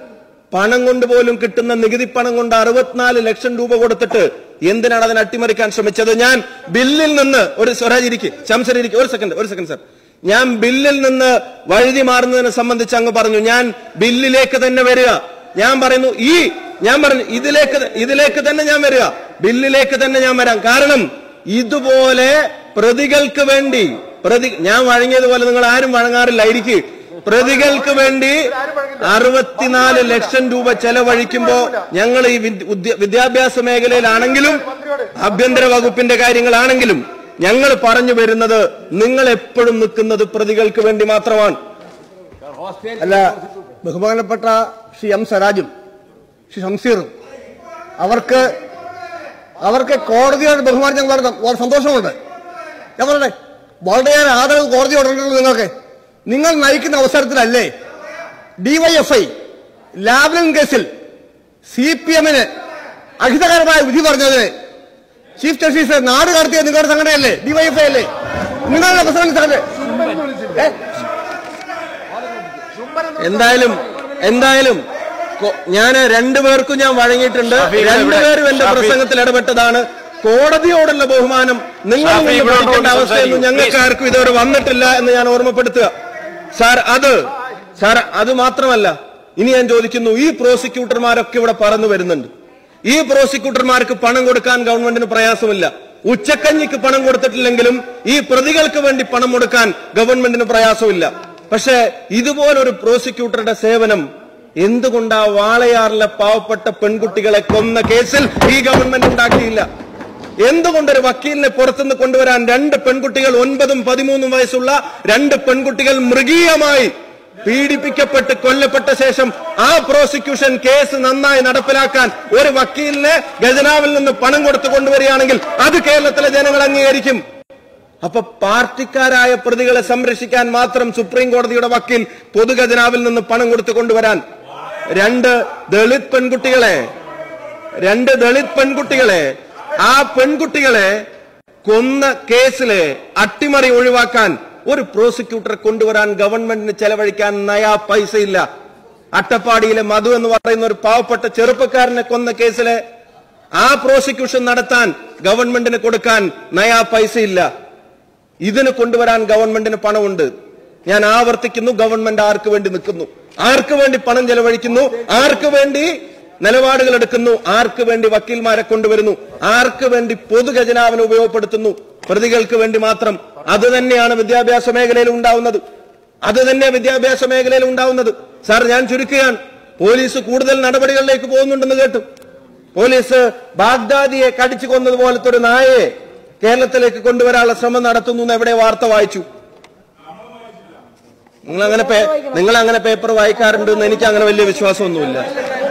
പണം കൊണ്ട് പോലും കിട്ടുന്ന നികുതി പണം കൊണ്ട് അറുപത്തിനാല് ലക്ഷം രൂപ കൊടുത്തിട്ട് എന്തിനാണ് അതിനെ അട്ടിമറിക്കാൻ ശ്രമിച്ചത് ഞാൻ ബില്ലിൽ നിന്ന് ഒരു സ്വരാജ് ഇരിക്കും ശംസർ ഇരിക്കും ഒരു സെക്കൻഡ് ഒരു സെക്കൻഡ് സർ ഞാൻ ബില്ലിൽ നിന്ന് വഴുതി മാറുന്നതിനെ സംബന്ധിച്ച് അങ്ങ് പറഞ്ഞു ഞാൻ ബില്ലിലേക്ക് തന്നെ വരിക ഞാൻ പറയുന്നു ഈ ഞാൻ പറഞ്ഞു ഇതിലേക്ക് ത- ഇതിലേക്ക് തന്നെ ഞാൻ വരിക ബില്ലിലേക്ക് തന്നെ ഞാൻ വരാം കാരണം ഇതുപോലെ പ്രതികൾക്ക് വേണ്ടി പ്രതി ഞാൻ വഴങ്ങിയതുപോലെ നിങ്ങൾ ആരും വഴങ്ങാറില്ലായിരിക്കും പ്രതികൾക്ക് വേണ്ടി അറുപത്തിനാല് ലക്ഷം രൂപ ചെലവഴിക്കുമ്പോ ഞങ്ങൾ ഈ വിദ്യ- ഉദ്യ- വിദ്യാഭ്യാസ മേഖലയിലാണെങ്കിലും ആഭ്യന്തര വകുപ്പിന്റെ കാര്യങ്ങളാണെങ്കിലും ഞങ്ങൾ പറഞ്ഞു വരുന്നത് നിങ്ങൾ എപ്പോഴും നിൽക്കുന്നത് പ്രതികൾക്ക് വേണ്ടി മാത്രമാണ് അല്ല ബഹുമാനപ്പെട്ട ശ്രീ എം സ്വരാജും ശ്രീ ഷംസീറും അവർക്ക് അവർക്ക് കോടതിയോട് ബഹുമാനം ഞങ്ങൾ വളരെ വളരെ സന്തോഷമുണ്ട് ഞാൻ പറയട്ടെ വളരെയേറെ ആദരവ് കോടതിയോടുണ്ടല്ലോ നിങ്ങൾക്ക് നിങ്ങൾ നയിക്കുന്ന അവസരത്തിലല്ലേ ഡിവൈഎഫ്ഐ ലാവ്ലിൻ കേസിൽ സി പി എമ്മിന് അഹിതകരമായ വിധി പറഞ്ഞതിന് ചീഫ് ജസ്റ്റിസ് നാട് കടത്തിയ നിങ്ങളുടെ സംഘടനയല്ലേ ഡിവൈഎഫ്ഐ അല്ലേ നിങ്ങളുടെ പ്രസിഡന്റ് സംഘടന ഏ? എന്തായാലും എന്തായാലും ഞാൻ രണ്ടുപേർക്കും ഞാൻ വഴങ്ങിയിട്ടുണ്ട് ഷാഫി ഇവിടെ- രണ്ടുപേരും എന്റെ ഷാഫി- പ്രസംഗത്തിൽ ഇടപെട്ടതാണ് കോടതിയോടുള്ള ബഹുമാനം നിങ്ങൾ ഷാഫി നിന്ന് ഇവിടെ പഠിക്കേണ്ട ഉണ്ടോ? അവസ്ഥയൊന്നും സംസാരിക്കൂ. ഞങ്ങൾക്ക് Please. ആർക്കും ഇതുവരെ വന്നിട്ടില്ല എന്ന് ഞാൻ ഓർമ്മപ്പെടുത്തുക സാർ അത് സാർ അത് മാത്രമല്ല ഇനി ഞാൻ ചോദിക്കുന്നു ഈ പ്രോസിക്യൂട്ടർമാരൊക്കെ ഇവിടെ പറന്നു വരുന്നുണ്ട് ഈ പ്രോസിക്യൂട്ടർമാർക്ക് പണം കൊടുക്കാൻ ഗവൺമെന്റിന് പ്രയാസമില്ല ഉച്ചക്കഞ്ഞിക്ക് പണം കൊടുത്തിട്ടില്ലെങ്കിലും ഈ പ്രതികൾക്ക് വേണ്ടി പണം കൊടുക്കാൻ ഗവൺമെന്റിന് പ്രയാസമില്ല പക്ഷേ ഇതുപോലൊരു പ്രോസിക്യൂട്ടറുടെ സേവനം എന്തുകൊണ്ടാ വാളയാറിലെ പാവപ്പെട്ട പെൺകുട്ടികളെ കൊന്ന കേസിൽ ഈ ഗവൺമെന്റ് ഉണ്ടാക്കിയില്ല എന്തുകൊണ്ടൊരു വക്കീലിനെ പുറത്തുനിന്ന് കൊണ്ടുവരാൻ രണ്ട് പെൺകുട്ടികൾ ഒൻപതും പതിമൂന്നും വയസ്സുള്ള രണ്ട് പെൺകുട്ടികൾ മൃഗീയമായി പീഡിപ്പിക്കപ്പെട്ട് കൊല്ലപ്പെട്ട ശേഷം ആ പ്രോസിക്യൂഷൻ കേസ് നന്നായി നടപ്പിലാക്കാൻ ഒരു വക്കീലിനെ ഖജനാവിൽ നിന്ന് പണം കൊടുത്തു കൊണ്ടുവരികയാണെങ്കിൽ അത് കേരളത്തിലെ ജനങ്ങൾ അംഗീകരിക്കും അപ്പൊ പാർട്ടിക്കാരായ പ്രതികളെ സംരക്ഷിക്കാൻ മാത്രം സുപ്രീം കോടതിയുടെ വക്കീൽ പൊതുഖജനാവിൽ നിന്ന് പണം കൊടുത്തു കൊണ്ടുവരാൻ രണ്ട് ദളിത് പെൺകുട്ടികളെ രണ്ട് ദളിത് പെൺകുട്ടികളെ ആ പെൺകുട്ടികളെ കൊന്ന കേസിലെ അട്ടിമറി ഒഴിവാക്കാൻ ഒരു പ്രോസിക്യൂട്ടറെ കൊണ്ടുവരാൻ ഗവൺമെന്റിന് ചെലവഴിക്കാൻ നയാ പൈസ ഇല്ല അട്ടപ്പാടിയിലെ മധു എന്ന് പറയുന്ന ഒരു പാവപ്പെട്ട ചെറുപ്പക്കാരനെ കൊന്ന കേസിലെ ആ പ്രോസിക്യൂഷൻ നടത്താൻ ഗവൺമെന്റിന് കൊടുക്കാൻ നയാ പൈസ ഇല്ല ഇതിന് കൊണ്ടുവരാൻ ഗവൺമെന്റിന് പണമുണ്ട് ഞാൻ ആവർത്തിക്കുന്നു ഗവൺമെന്റ് ആർക്ക് വേണ്ടി നിൽക്കുന്നു ആർക്ക് വേണ്ടി പണം ചെലവഴിക്കുന്നു ആർക്ക് വേണ്ടി നിലപാടുകൾ എടുക്കുന്നു ആർക്ക് വേണ്ടി വക്കീൽമാരെ കൊണ്ടുവരുന്നു ആർക്ക് വേണ്ടി പൊതുഖജനാവിനെ ഉപയോഗപ്പെടുത്തുന്നു പ്രതികൾക്ക് വേണ്ടി മാത്രം അത് തന്നെയാണ് വിദ്യാഭ്യാസ മേഖലയിൽ ഉണ്ടാവുന്നത് അത് തന്നെ വിദ്യാഭ്യാസ മേഖലയിൽ ഉണ്ടാവുന്നത് സാർ ഞാൻ ചുരുക്കുകയാണ് പോലീസ് കൂടുതൽ നടപടികളിലേക്ക് പോകുന്നുണ്ടെന്ന് കേട്ടു പോലീസ് ബാഗ്ദാദിയെ കടിച്ചു കൊന്നതുപോലത്തെ ഒരു നായയെ കേരളത്തിലേക്ക് കൊണ്ടുവരാനുള്ള ശ്രമം നടത്തുന്നു എന്ന് എവിടെ വാർത്ത വായിച്ചു നിങ്ങൾ അങ്ങനെ നിങ്ങൾ അങ്ങനെ പേപ്പർ വായിക്കാറുണ്ട് എന്ന് എനിക്ക് അങ്ങനെ വലിയ വിശ്വാസമൊന്നുമില്ല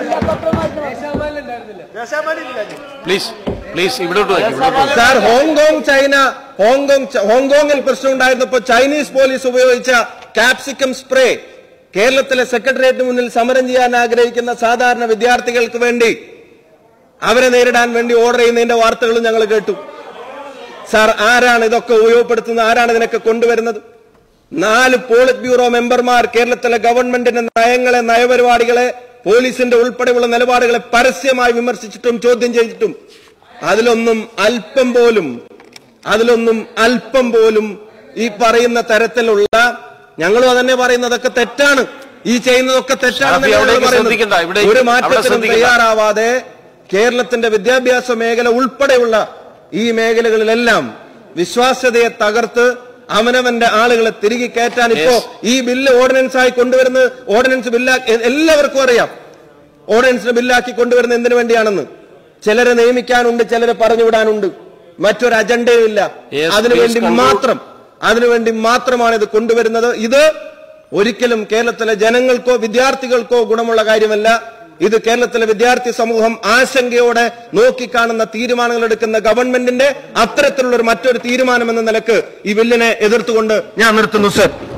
പ്ലീസ് പ്ലീസ് ഇവിടോട്ട് വയ്ക്കും ഇവിടോട്ട് സാർ ഹോങ്കോങ് ചൈന ഹോങ്കോങ് ച- ഹോങ്കോങ്ങിൽ പ്രശ്നം ഉണ്ടായിരുന്നപ്പോൾ ചൈനീസ് പോലീസ് ഉപയോഗിച്ച കാപ്സിക്കം സ്പ്രേ കേരളത്തിലെ സെക്രട്ടേറിയറ്റിന് മുന്നിൽ സമരം ചെയ്യാൻ ആഗ്രഹിക്കുന്ന സാധാരണ വിദ്യാർത്ഥികൾക്ക് വേണ്ടി അവരെ നേരിടാൻ വേണ്ടി ഓർഡർ ചെയ്യുന്നതിന്റെ വാർത്തകളും ഞങ്ങൾ കേട്ടു സാർ ആരാണ് ഇതൊക്കെ ഉപയോഗപ്പെടുത്തുന്നത് ആരാണ് ഇതിനൊക്കെ കൊണ്ടുവരുന്നത് നാല് പോളിറ്റ് ബ്യൂറോ മെമ്പർമാർ കേരളത്തിലെ ഗവൺമെന്റിന്റെ നയങ്ങളെ നയപരിപാടികളെ പോലീസിന്റെ ഉൾപ്പെടെയുള്ള നിലപാടുകളെ പരസ്യമായി വിമർശിച്ചിട്ടും ചോദ്യം ചെയ്തിട്ടും അതിലൊന്നും അല്പം പോലും അതിലൊന്നും അല്പം പോലും ഈ പറയുന്ന തരത്തിലുള്ള ഞങ്ങളും അതന്നെ പറയുന്നതൊക്കെ തെറ്റാണ് ഈ ചെയ്യുന്നതൊക്കെ തെറ്റാണെന്ന് ഷാഫി, ഞങ്ങൾ അവിടേക്ക് പറയുന്നത്. ശ്രദ്ധിക്കണ്ട, ഇവിടെ- ഒരു അവിടെ മാറ്റത്തിനും ശ്രദ്ധിക്കണ്ട. തയ്യാറാവാതെ കേരളത്തിന്റെ വിദ്യാഭ്യാസ മേഖല ഉൾപ്പെടെയുള്ള ഈ മേഖലകളിലെല്ലാം വിശ്വാസ്യതയെ തകർത്ത് അവനവന്റെ ആളുകളെ തിരികെ കയറ്റാൻ ഇപ്പോ ഈ ബില്ല് ഓർഡിനൻസ് ആയി കൊണ്ടുവരുന്നത് ഓർഡിനൻസ് ബില്ലാക്കി എല്ലാവർക്കും അറിയാം ഓർഡിനൻസിന് ബില്ലാക്കി കൊണ്ടുവരുന്നത് എന്തിനു വേണ്ടിയാണെന്ന് ചിലരെ നിയമിക്കാനുണ്ട് ചിലരെ പറഞ്ഞുവിടാനുണ്ട് മറ്റൊരു അജണ്ടയും ഇല്ല Yes, അതിനുവേണ്ടി please conclude. മാത്രം അതിനുവേണ്ടി മാത്രമാണ് ഇത് കൊണ്ടുവരുന്നത് ഇത് ഒരിക്കലും കേരളത്തിലെ ജനങ്ങൾക്കോ വിദ്യാർത്ഥികൾക്കോ ഗുണമുള്ള കാര്യമല്ല ഇത് കേരളത്തിലെ വിദ്യാർത്ഥി സമൂഹം ആശങ്കയോടെ നോക്കിക്കാണുന്ന തീരുമാനങ്ങൾ എടുക്കുന്ന ഗവൺമെന്റിന്റെ അത്തരത്തിലുള്ള ഒരു മറ്റൊരു തീരുമാനം എന്ന നിലക്ക് ഈ ബില്ലിനെ എതിർത്തുകൊണ്ട് ഞാൻ നിർത്തുന്നു സർ